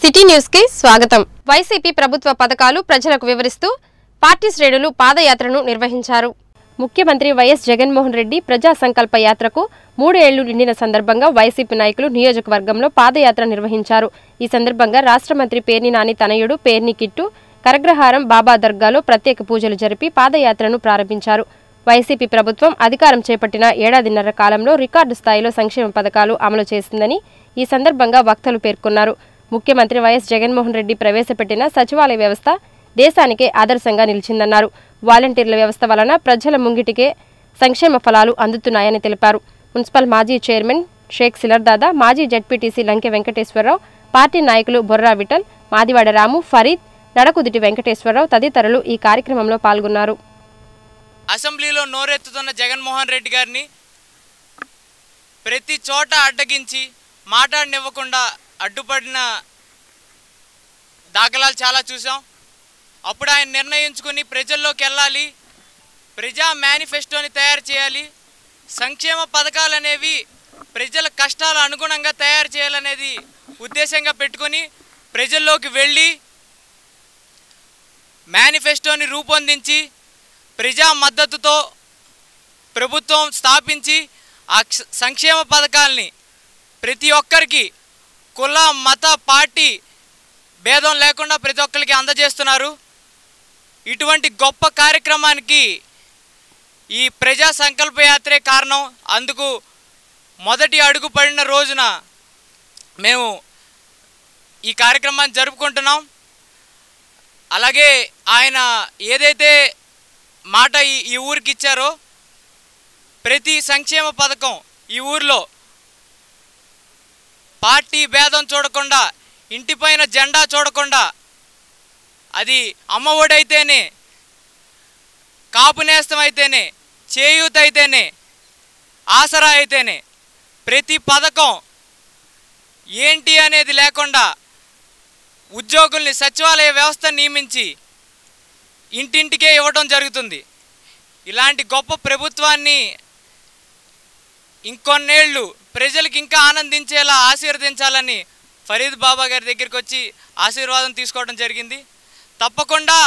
city news కి స్వాగతం YCP ప్రభుత్వ పథకాలు ప్రజలకు వివరిస్తూ పార్టీ శ్రేణులు పాదయాత్రను నిర్వహించారు ముఖ్యమంత్రి వైఎస్ జగన్మోహన్ రెడ్డి ప్రజా సంకల్ప యాత్రకు మూడు ఏళ్లు నిండిన సందర్భంగా వైసీపీ నాయకులు నియోజకవర్గంలో పాదయాత్ర నిర్వహించారు ఈ సందర్భంగా రాష్ట్ర మంత్రి పేర్ని నాని తనయుడు పేర్ని కిట్టు కరగ్రహారం బాబా దర్గాలో ప్రత్యేక పూజలు జరిపి పాదయాత్రను ప్రారంభించారు వైసీపీ ప్రభుత్వం అధికారం చేపట్టిన ఏడాదిన్నర కాలంలో రికార్డు స్థాయిలో సంక్షేమ పథకాలు అమలు చేసిందని ఈ సందర్భంగా వక్తలు పేర్కొన్నారు ముఖ్యమంత్రి వైఎస్ జగన్మోహన్ రెడ్డి ప్రవేశపెట్టిన సచివాలయ వ్యవస్థ దేశానికే ఆదర్శంగా నిలిచిందన్నారు వాలంటీర్ల వ్యవస్థ వలన ప్రజల ముంగిటికే సంక్షేమ ఫలాలు అందుతున్నాయని తెలిపారు మున్సిపల్ మాజీ చైర్మన్ షేక్ సిలర్దాదా మాజీ జడ్పీటీసీ లంకె వెంకటేశ్వరరావు పార్టీ నాయకులు బొర్రా విఠల్ మాదివాడ రాము ఫరీద్ నడకుదిటి వెంకటేశ్వరరావు తదితరులు ఈ కార్యక్రమంలో పాల్గొన్నారు అసెంబ్లీలో నోరెత్తుతున్న జగన్మోహన్ రెడ్డి గారిని ప్రతి చోట అడ్డగించి మాట్లాడనివ్వకుండా అడ్డుపడిన దాఖలాలు చాలా చూసాం అప్పుడు ఆయన నిర్ణయించుకుని ప్రజల్లోకి వెళ్ళాలి ప్రజా మేనిఫెస్టోని తయారు చేయాలి సంక్షేమ పథకాలు అనేవి ప్రజల కష్టాలు అనుగుణంగా తయారు చేయాలనేది ఉద్దేశంగా పెట్టుకొని ప్రజల్లోకి వెళ్ళి మేనిఫెస్టోని రూపొందించి ప్రజా మద్దతుతో ప్రభుత్వం స్థాపించి ఆ క్ష- సంక్షేమ పథకాల్ని ప్రతి ఒక్కరికి కుల మత పార్టీ భేదం లేకుండా ప్రతి ఒక్కరికి అందజేస్తున్నారు ఇటువంటి గొప్ప కార్యక్రమానికి ఈ ప్రజా సంకల్ప యాత్రే కారణం అందుకు మొదటి అడుగు పడిన రోజున మేము ఈ కార్యక్రమాన్ని జరుపుకుంటున్నాం అలాగే ఆయన ఏదైతే మాట ఈ ఈ ఊరికి ఇచ్చారో ప్రతి సంక్షేమ పథకం ఈ ఊర్లో పార్టీ భేదం చూడకుండా ఇంటిపైన జెండా చూడకుండా అది అమ్మఒడైతేనే కాపు నేస్తం అయితేనే చేయూత అయితేనే ఆసరా అయితేనే ప్రతి పథకం ఏంటి అనేది లేకుండా ఉద్యోగుల్ని సచివాలయ వ్యవస్థ నియమించి ఇంటింటికే ఇవ్వడం జరుగుతుంది ఇలాంటి గొప్ప ప్రభుత్వాన్ని ఇంకొన్నేళ్ళు ప్రజలకు ఇంకా ఆనందించేలా ఆశీర్వదించాలని ఫరీద్ బాబా గారి దగ్గరికి వచ్చి ఆశీర్వాదం తీసుకోవడం జరిగింది తప్పకుండా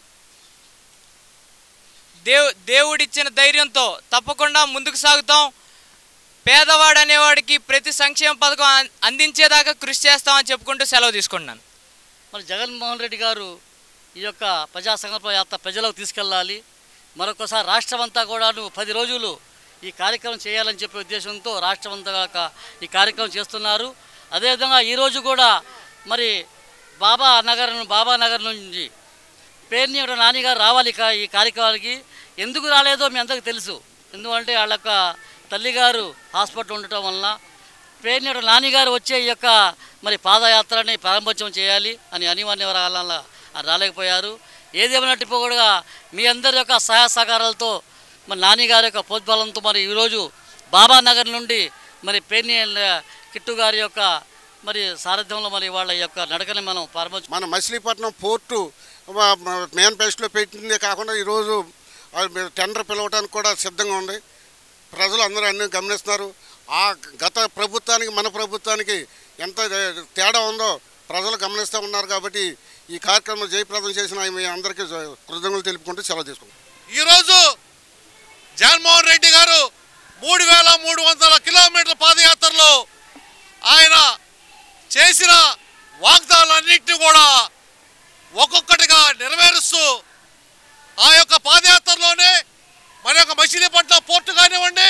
దేవు దేవుడిచ్చిన ధైర్యంతో తప్పకుండా ముందుకు సాగుతాం పేదవాడు అనేవాడికి ప్రతి సంక్షేమ పథకం అం- అందించేదాకా కృషి చేస్తామని చెప్పుకుంటూ సెలవు తీసుకుంటున్నాను మరి జగన్మోహన్ రెడ్డి గారు ఈ యొక్క ప్రజా సంకల్ప యాత్ర ప్రజలకు తీసుకెళ్ళాలి మరొకసారి రాష్ట్రం అంతా కూడాను పది రోజులు ఈ కార్యక్రమం చేయాలని చెప్పే ఉద్దేశంతో రాష్ట్రం అంతా కాక ఈ కార్యక్రమం చేస్తున్నారు అదేవిధంగా ఈరోజు కూడా మరి బాబా నగర్ బాబా నగర్ నుంచి పేరుని ఒక నాన్నగారు రావాలి ఇక ఈ కార్యక్రమానికి ఎందుకు రాలేదో మీ అందరికీ తెలుసు ఎందుకంటే వాళ్ళ యొక్క తల్లిగారు హాస్పిటల్ ఉండటం వలన పేరుని ఒక నాన్నగారు వచ్చే ఈ యొక్క మరి పాదయాత్రని ప్రారంభోత్సవం చేయాలి అని అనివార్య వల్ల రాలేకపోయారు ఏదేమైనట్టు కూడా మీ అందరి యొక్క సహాయ సహకారాలతో మరి నాన్నగారి యొక్క ప్రోద్బలంతో మరి ఈరోజు బాబా నగర్ నుండి మరి పేర్ని కిట్టు గారి యొక్క మరి సారథ్యంలో మరి వాళ్ళ యొక్క నడకని మనం ప్రారంభ మన మచిలీపట్నం పోర్టు మేనిఫెస్టోలో పెట్టిందే కాకుండా ఈరోజు ఆ టెండర్ పిలవడానికి కూడా సిద్ధంగా ఉంది ప్రజలు అందరూ అన్ని గమనిస్తున్నారు ఆ గత ప్రభుత్వానికి మన ప్రభుత్వానికి ఎంత తేడా ఉందో ప్రజలు గమనిస్తూ ఉన్నారు కాబట్టి ఈ కార్యక్రమం జయప్రదం చేసిన మీ అందరికీ కృతజ్ఞతలు తెలుపుకుంటూ సెలవు తీసుకుంటాం ఈరోజు జగన్మోహన్ రెడ్డి గారు మూడు వేల మూడు వందల కిలోమీటర్ల పాదయాత్రలో ఆయన చేసిన వాగ్దానాలన్నింటినీ కూడా ఒక్కొక్కటిగా నెరవేరుస్తూ ఆ యొక్క పాదయాత్రలోనే మన యొక్క మచిలీపట్నం పోర్టు కానివ్వండి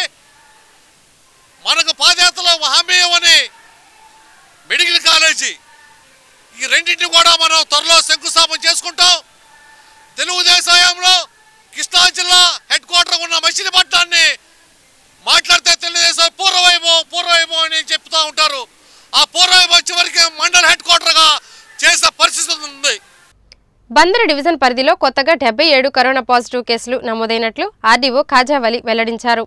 మనకు పాదయాత్రలో హామీ ఇవ్వని మెడికల్ కాలేజీ ఈ రెండింటిని కూడా మనం త్వరలో శంకుస్థాపన చేసుకుంటాం తెలుగుదేశం హయాంలో కృష్ణా జిల్లా హెడ్ క్వార్టర్ ఉన్న మచిలీపట్నాన్ని మాట్లాడితే తెలుగుదేశం పూర్వవైభవం పూర్వవైభవం అని చెప్తూ ఉంటారు ఆ పూర్వవైభవం చివరికి మండల హెడ్ క్వార్టర్గా చేసే పరిస్థితి ఉంది బందరు డివిజన్ పరిధిలో కొత్తగా డెబ్బై ఏడు కరోనా పాజిటివ్ కేసులు నమోదైనట్లు ఆర్డీఓ ఖాజావలి వెల్లడించారు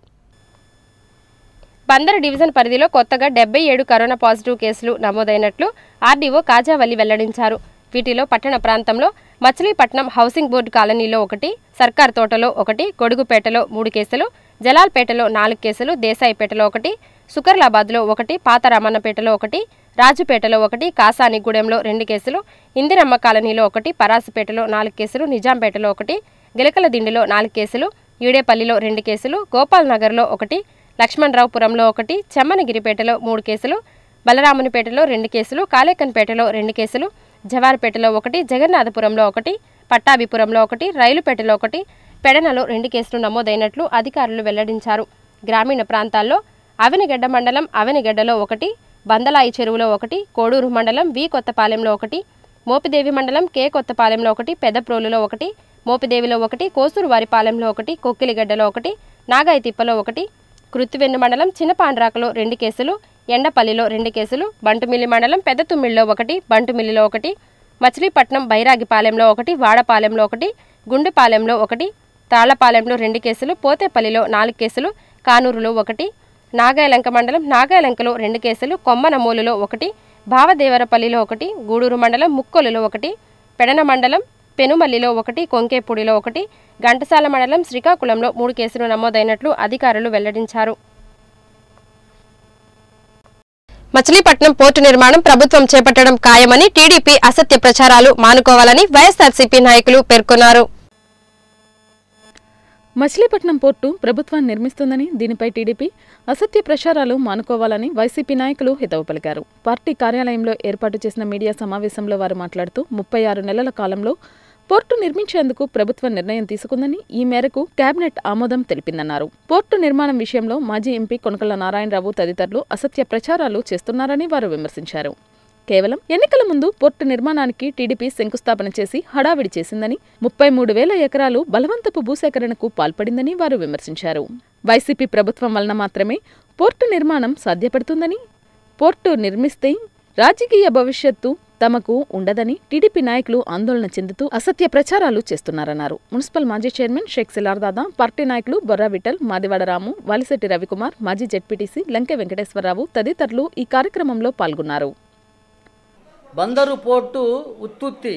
బందరు డివిజన్ పరిధిలో కొత్తగా డెబ్బై ఏడు కరోనా పాజిటివ్ కేసులు నమోదైనట్లు ఆర్డీఓ కాజావలి వెల్లడించారు వీటిలో పట్టణ ప్రాంతంలో మచిలీపట్నం హౌసింగ్ బోర్డు కాలనీలో ఒకటి సర్కార్ తోటలో ఒకటి గొడుగుపేటలో మూడు కేసులు జలాల్పేటలో నాలుగు కేసులు దేశాయిపేటలో ఒకటి సుకర్లాబాద్లో ఒకటి పాత రామన్నపేటలో ఒకటి రాజుపేటలో ఒకటి కాసానిగూడెంలో రెండు కేసులు ఇందిరమ్మ కాలనీలో ఒకటి పరాసుపేటలో నాలుగు కేసులు నిజాంపేటలో ఒకటి గిలకల దిండిలో నాలుగు కేసులు ఈడేపల్లిలో రెండు కేసులు గోపాల్ నగర్లో ఒకటి లక్ష్మణరావుపురంలో ఒకటి చెమ్మనగిరిపేటలో మూడు కేసులు బలరామునిపేటలో రెండు కేసులు కాలేకన్పేటలో రెండు కేసులు జవార్పేటలో ఒకటి జగన్నాథపురంలో ఒకటి పట్టాభిపురంలో ఒకటి రైలుపేటలో ఒకటి పెడనలో రెండు కేసులు నమోదైనట్లు అధికారులు వెల్లడించారు గ్రామీణ ప్రాంతాల్లో అవనిగడ్డ మండలం అవనిగడ్డలో ఒకటి బందలాయి చెరువులో ఒకటి కోడూరు మండలం వి కొత్తపాలెంలో ఒకటి మోపిదేవి మండలం కే కొత్తపాలెంలో ఒకటి పెదప్రోలులో ఒకటి మోపిదేవిలో ఒకటి కోసూరువారిపాలెంలో ఒకటి కొక్కిలిగడ్డలో ఒకటి నాగాయతిప్పలో ఒకటి కృత్తివెన్ను మండలం చిన్నపాండ్రాకలో రెండు కేసులు ఎండపల్లిలో రెండు కేసులు బంటుమిల్లి మండలం పెద్దతుమ్మిళ్ళలో ఒకటి బంటుమిల్లిలో ఒకటి మచిలీపట్నం బైరాగిపాలెంలో ఒకటి వాడపాలెంలో ఒకటి గుండుపాలెంలో ఒకటి తాళ్లపాలెంలో రెండు కేసులు పోతేపల్లిలో నాలుగు కేసులు కానూరులో ఒకటి నాగాయలంక మండలం నాగాయలంకలో రెండు కేసులు కొమ్మనమూలులో ఒకటి భావదేవరపల్లిలో ఒకటి గూడూరు మండలం ముక్కొలులో ఒకటి పెడన మండలం పెనుమల్లిలో ఒకటి కొంకేపూడిలో ఒకటి ఘంటసాల మండలం శ్రీకాకుళంలో మూడు కేసులు నమోదైనట్లు అధికారులు వెల్లడించారు మచిలీపట్నం పోర్టు నిర్మాణం ప్రభుత్వం చేపట్టడం ఖాయమని టీడీపీ అసత్య ప్రచారాలు మానుకోవాలని వైఎస్ఆర్సీపీ నాయకులు పేర్కొన్నారు మచిలీపట్నం పోర్టు ప్రభుత్వాన్ని నిర్మిస్తుందని దీనిపై టీడీపీ అసత్య ప్రచారాలు మానుకోవాలని వైసీపీ నాయకులు హితవు పలికారు పార్టీ కార్యాలయంలో ఏర్పాటు చేసిన మీడియా సమావేశంలో వారు మాట్లాడుతూ ముప్పై ఆరు నెలల కాలంలో పోర్టు నిర్మించేందుకు ప్రభుత్వం నిర్ణయం తీసుకుందని ఈ మేరకు కేబినెట్ ఆమోదం తెలిపిందన్నారు పోర్టు నిర్మాణం విషయంలో మాజీ ఎంపీ కొనకల నారాయణరావు తదితరులు అసత్య ప్రచారాలు చేస్తున్నారని వారు విమర్శించారు కేవలం ఎన్నికల ముందు పోర్టు నిర్మాణానికి టీడీపీ శంకుస్థాపన చేసి హడావిడి చేసిందని ముప్పై మూడు వేల ఎకరాలు బలవంతపు భూసేకరణకు పాల్పడిందని వారు విమర్శించారు వైసీపీ ప్రభుత్వం వలన మాత్రమే పోర్టు నిర్మాణం సాధ్యపడుతుందని పోర్టు నిర్మిస్తే రాజకీయ భవిష్యత్తు తమకు ఉండదని టీడీపీ నాయకులు ఆందోళన చెందుతూ అసత్య ప్రచారాలు చేస్తున్నారన్నారు మున్సిపల్ మాజీ చైర్మన్ షేక్ సిలార్దాదా పార్టీ నాయకులు బొర్రా విఠల్ మాదివాడ రాము వాలిశెట్టి రవికుమార్ మాజీ జెడ్పీటీసీ లంకె వెంకటేశ్వరరావు తదితరులు ఈ కార్యక్రమంలో పాల్గొన్నారు బందరు పోర్టు ఉత్తుత్తి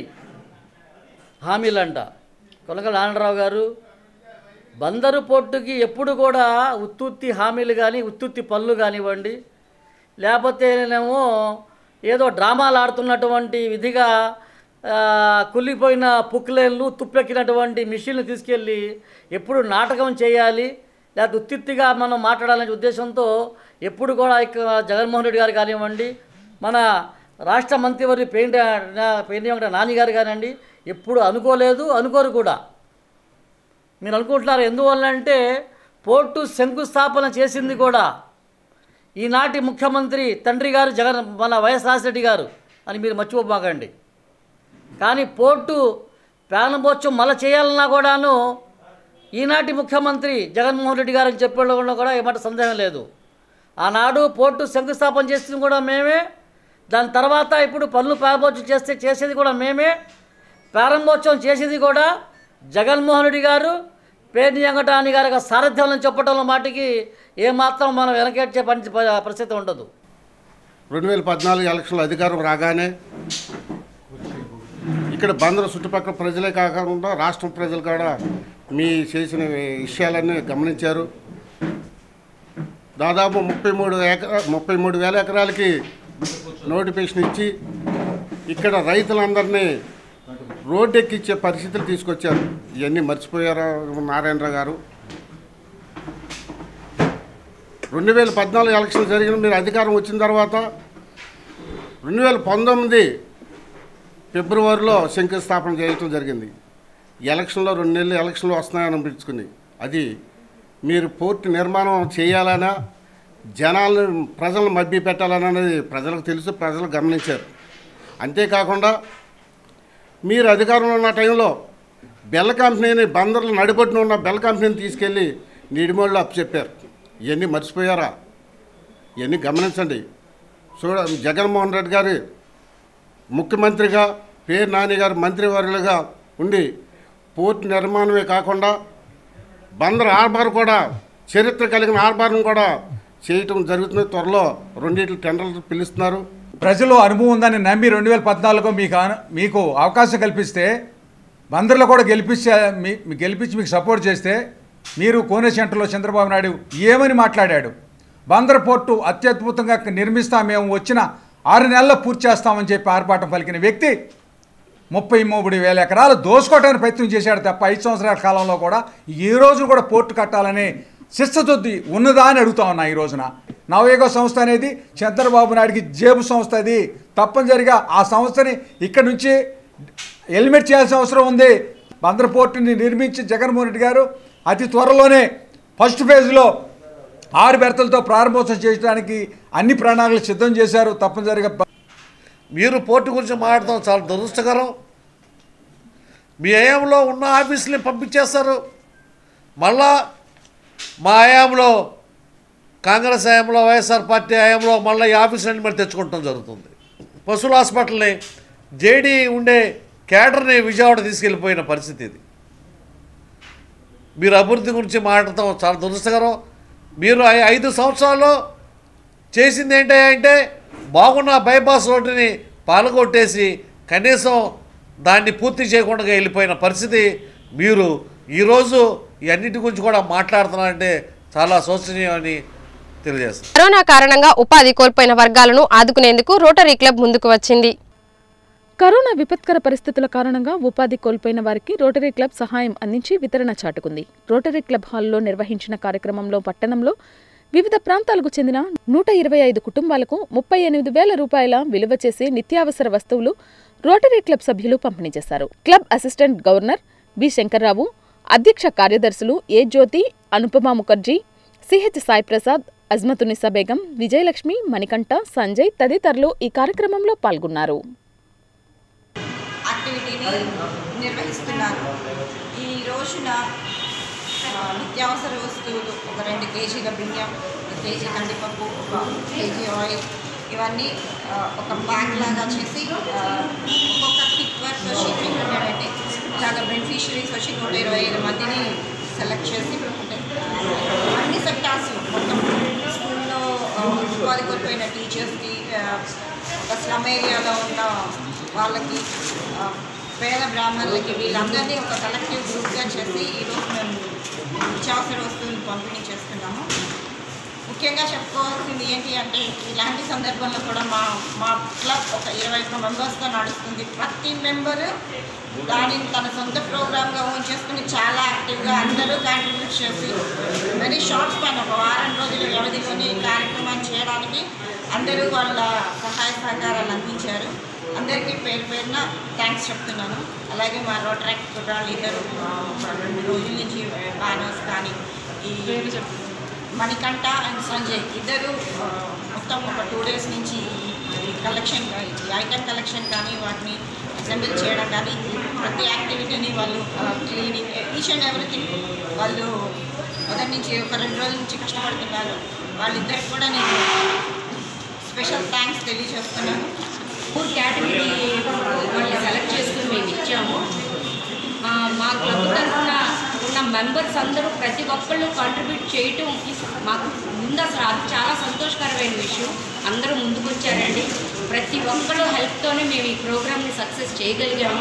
హామీలంట కొనకల నారాయణరావు గారు బందరు పోర్టుకి ఎప్పుడు కూడా ఉత్తుత్తి హామీలు కానీ ఉత్తుత్తి పనులు కానివ్వండి లేకపోతేనేమో ఏదో డ్రామాలు ఆడుతున్నటువంటి విధిగా ఆ, కుళ్ళిపోయిన పుక్లేన్లు తుప్పెక్కినటువంటి మిషన్లు తీసుకెళ్ళి ఎప్పుడు నాటకం చేయాలి లేకపోతే ఉత్తిత్తిగా మనం మాట్లాడాలనే ఉద్దేశంతో ఎప్పుడు కూడా ఇక జగన్మోహన్ రెడ్డి గారు కానివ్వండి మన రాష్ట్ర మంత్రివర్య పెయింట్ పెయింట్ వెంకట నాని గారు కానివ్వండి ఎప్పుడు అనుకోలేదు అనుకోరు కూడా మీరు అనుకుంటున్నారు ఎందువల్ల అంటే పోర్టు శంకుస్థాపన చేసింది కూడా ఈనాటి ముఖ్యమంత్రి తండ్రి గారు జగన్ మన వైఎస్ రాజశెట్టి గారు అని మీరు మర్చిపోబాకండి కానీ పోర్టు ప్రారంభోత్సవం మళ్ళీ చేయాలన్నా కూడాను ఈనాటి ముఖ్యమంత్రి జగన్మోహన్ రెడ్డి గారు అని చెప్పడంలో కూడా ఏమంటే సందేహం లేదు ఆనాడు పోర్టు శంకుస్థాపన చేసింది కూడా మేమే దాని తర్వాత ఇప్పుడు పనులు ప్రారంభోత్సవం చేస్తే చేసేది కూడా మేమే ప్రారంభోత్సవం చేసేది కూడా జగన్మోహన్ రెడ్డి గారు పేర్ని వెంకటాని గారి యొక్క సారథ్యంలో చెప్పడంలో మాటికి ఏమాత్రం మనం వెనకేడ్చే పని పరిస్థితి ఉండదు రెండు వేల పద్నాలుగు ఎలక్షన్లో అధికారం రాగానే ఇక్కడ బందర చుట్టుపక్కల ప్రజలే కాకుండా రాష్ట్రం ప్రజలు కూడా మీ చేసిన విషయాలన్నీ గమనించారు దాదాపు ముప్పై మూడు ఎకరా ముప్పై మూడు వేల ఎకరాలకి నోటిఫికేషన్ ఇచ్చి ఇక్కడ రైతులందరినీ రోడ్డెక్కిచ్చే పరిస్థితులు తీసుకొచ్చారు ఇవన్నీ మర్చిపోయారా నారాయణరావు గారు రెండు వేల పద్నాలుగు ఎలక్షన్ జరిగిన మీరు అధికారం వచ్చిన తర్వాత రెండు వేల పంతొమ్మిది ఫిబ్రవరిలో శంకుస్థాపన చేయటం జరిగింది ఎలక్షన్లో రెండు నెలలు ఎలక్షన్లు వస్తున్నాయని అనిపించుకుని అది మీరు పూర్తి నిర్మాణం చేయాలనా జనాలను ప్రజలను మభ్య పెట్టాలనేది ప్రజలకు తెలుసు ప్రజలు గమనించారు అంతేకాకుండా మీరు అధికారంలో ఉన్న టైంలో బెల్ల కంపెనీని బందర్లు నడిబొట్టున ఉన్న బెల్ల కంపెనీని తీసుకెళ్ళి నిడిమోళ్ళు అప్పచెప్పారు ఇవన్నీ మర్చిపోయారా ఇవన్నీ గమనించండి చూడ జగన్మోహన్ రెడ్డి గారి ముఖ్యమంత్రిగా పేరు నాని గారు మంత్రివర్యులుగా ఉండి పోర్టు నిర్మాణమే కాకుండా బందర్ హార్బర్ కూడా చరిత్ర కలిగిన హార్బర్ను కూడా చేయటం జరుగుతుంది త్వరలో రెండింటి టెండర్లు పిలుస్తున్నారు ప్రజలు అనుభవం ఉందని నమ్మి రెండు వేల పద్నాలుగులో మీకు అను- మీకు అవకాశం కల్పిస్తే బందర్లో కూడా గెలిపిస్తే మీ మీ గెలిపించి మీకు సపోర్ట్ చేస్తే మీరు కోనే సెంటర్లో చంద్రబాబు నాయుడు ఏమని మాట్లాడాడు బందర్ పోర్టు అత్యద్భుతంగా నిర్మిస్తా మేము వచ్చిన ఆరు నెలల్లో పూర్తి చేస్తామని చెప్పి ఆర్భాటం పలికిన వ్యక్తి ముప్పై మూడు వేల ఎకరాలు దోసుకోవడానికి ప్రయత్నం చేశాడు తప్ప ఐదు సంవత్సరాల కాలంలో కూడా ఈ రోజు కూడా పోర్టు కట్టాలని శిస్తతొద్ది ఉన్నదా అని అడుగుతా ఉన్నా ఈ రోజున నవయుగ సంస్థ అనేది చంద్రబాబు నాయుడికి జేబు సంస్థ అది తప్పనిసరిగా ఆ సంస్థని ఇక్కడ నుంచి ఎలిమినేట్ చేయాల్సిన అవసరం ఉంది బందర పోర్టుని నిర్మించి జగన్మోహన్ రెడ్డి గారు అతి త్వరలోనే ఫస్ట్ ఫేజ్లో ఆరు బెర్తలతో ప్రారంభోత్సవం చేయడానికి అన్ని ప్రణాళికలు సిద్ధం చేశారు తప్పనిసరిగా మీరు పోర్టు గురించి మాట్లాడటం చాలా దురదృష్టకరం మీ హయాంలో ఉన్న ఆఫీసుని పంపించేస్తారు మళ్ళా మా హయాంలో కాంగ్రెస్ హయాంలో వైఎస్ఆర్ పార్టీ హయాంలో మళ్ళీ ఈ ఆఫీసులన్నీ మరి తెచ్చుకోవటం జరుగుతుంది పశువుల హాస్పిటల్ని జేడీ ఉండే క్యాడర్ని విజయవాడ తీసుకెళ్ళిపోయిన పరిస్థితి ఇది మీరు అభివృద్ధి గురించి మాట్లాడటం చాలా దురదృష్టకరం మీరు ఐ- ఐదు సంవత్సరాల్లో చేసింది ఏంటంటే బాగున్న బైపాస్ రోడ్డుని పాలగొట్టేసి కనీసం దాన్ని పూర్తి చేయకుండా వెళ్ళిపోయిన పరిస్థితి మీరు ఈరోజు ఈ అన్నిటి గురించి కూడా మాట్లాడుతున్నారంటే చాలా శోచనీయమని తెలియజేస్తాను కరోనా కారణంగా ఉపాధి కోల్పోయిన వర్గాలను ఆదుకునేందుకు రోటరీ క్లబ్ ముందుకు వచ్చింది కరోనా విపత్కర పరిస్థితుల కారణంగా ఉపాధి కోల్పోయిన వారికి రోటరీ క్లబ్ సహాయం అందించి వితరణ చాటుకుంది రోటరీ క్లబ్ హాల్లో నిర్వహించిన కార్యక్రమంలో పట్టణంలో వివిధ ప్రాంతాలకు చెందిన నూట ఇరవై ఐదు కుటుంబాలకు ముప్పై ఎనిమిది వేల రూపాయల విలువ చేసే నిత్యావసర వస్తువులు రోటరీ క్లబ్ సభ్యులు పంపిణీ చేశారు club assistant governor B Shankarrao అధ్యక్ష కార్యదర్శులు ఏ జ్యోతి అనుపమ ముఖర్జీ సిహెచ్ సాయి ప్రసాద్ అజ్మతునిసా బేగం విజయలక్ష్మి మణికంఠ సంజయ్ తదితరులు ఈ కార్యక్రమంలో పాల్గొన్నారు యాక్టివిటీని నిర్వహిస్తున్నారు ఈ రోజున ఆ, నిత్యావసర వస్తువులు ఒక రెండు కేజీల బియ్యం ఒక కేజీ కందిపప్పు ఒక కేజీ ఆయిల్ ఇవన్నీ ఆ, ఒక బ్యాగ్ లాగా చేసి ఆ, ఒక్కొక్క కిట్ వర్క్ వచ్చి త్రీ హండ్రెడ్ అండి ఇలాగ బెనిఫిషరీస్ వచ్చి నూట ఇరవై ఐదు మందిని సెలెక్ట్ చేసి అంటే అన్ని సెక్టార్స్ మొత్తం స్కూల్లో ఆ, ఉపాధి కోల్పోయిన టీచర్స్కి ఆ, ఒక స్లమ్ ఏరియాలో ఉన్న వాళ్ళకి ఆ, పేద బ్రాహ్మణులకి వీళ్ళందరినీ ఒక కలెక్టివ్ గ్రూప్గా చేసి ఈరోజు మేము నిత్యావసర వస్తువులు పంపిణీ చేస్తున్నాము ముఖ్యంగా చెప్పుకోవాల్సింది ఏంటి అంటే ఇలాంటి సందర్భంలో కూడా మా మా క్లబ్ ఒక ఇరవై ఒక్క మెంబర్స్తో నడుస్తుంది ప్రతి మెంబరు దానిని తన సొంత ప్రోగ్రామ్గా ఓన్ చేసుకుని చాలా యాక్టివ్గా అందరూ కాంట్రిబ్యూట్ చేసి వెరీ షార్ట్ స్పాన్ ఒక వారం రోజుల వ్యవధిలోని ఈ కార్యక్రమాన్ని చేయడానికి అందరూ వాళ్ళ సహాయ సహకారాలు అందించారు అందరికీ పేరు పేరున థ్యాంక్స్ చెప్తున్నాను అలాగే మా రోట్రాక్ కుట్రాలు ఇద్దరు ఆ, ఒక రెండు రోజుల నుంచి బ్యానర్స్ కానీ ఈ మణికంఠ అండ్ సంజయ్ ఇద్దరు ఆ, మొత్తం ఒక టూ డేస్ నుంచి ఈ కలెక్షన్ ఈ ఐటమ్ కలెక్షన్ కానీ వాటిని అసెంబ్లీ చేయడం కానీ ప్రతి యాక్టివిటీని వాళ్ళు క్లీనింగ్ ఈచ్ అండ్ ఎవ్రీథింగ్ వాళ్ళు మొదటి నుంచి ఒక రెండు రోజుల నుంచి కష్టపడుతున్నారు వాళ్ళిద్దరికి కూడా నేను స్పెషల్ థ్యాంక్స్ తెలియజేస్తున్నాను ఫోర్ కేటగిరీ వాళ్ళు సెలెక్ట్ చేసుకుని మేము ఇచ్చాము ఆ, మా క్లబ్ తరఫున ఉన్న మెంబర్స్ అందరూ ప్రతి ఒక్కళ్ళు కాంట్రిబ్యూట్ చేయటం మాకు ముందు అసలు అది చాలా సంతోషకరమైన విషయం అందరూ ముందుకు వచ్చారండి ప్రతి ఒక్కళ్ళు హెల్ప్తోనే మేము ఈ ప్రోగ్రామ్ని సక్సెస్ చేయగలిగాము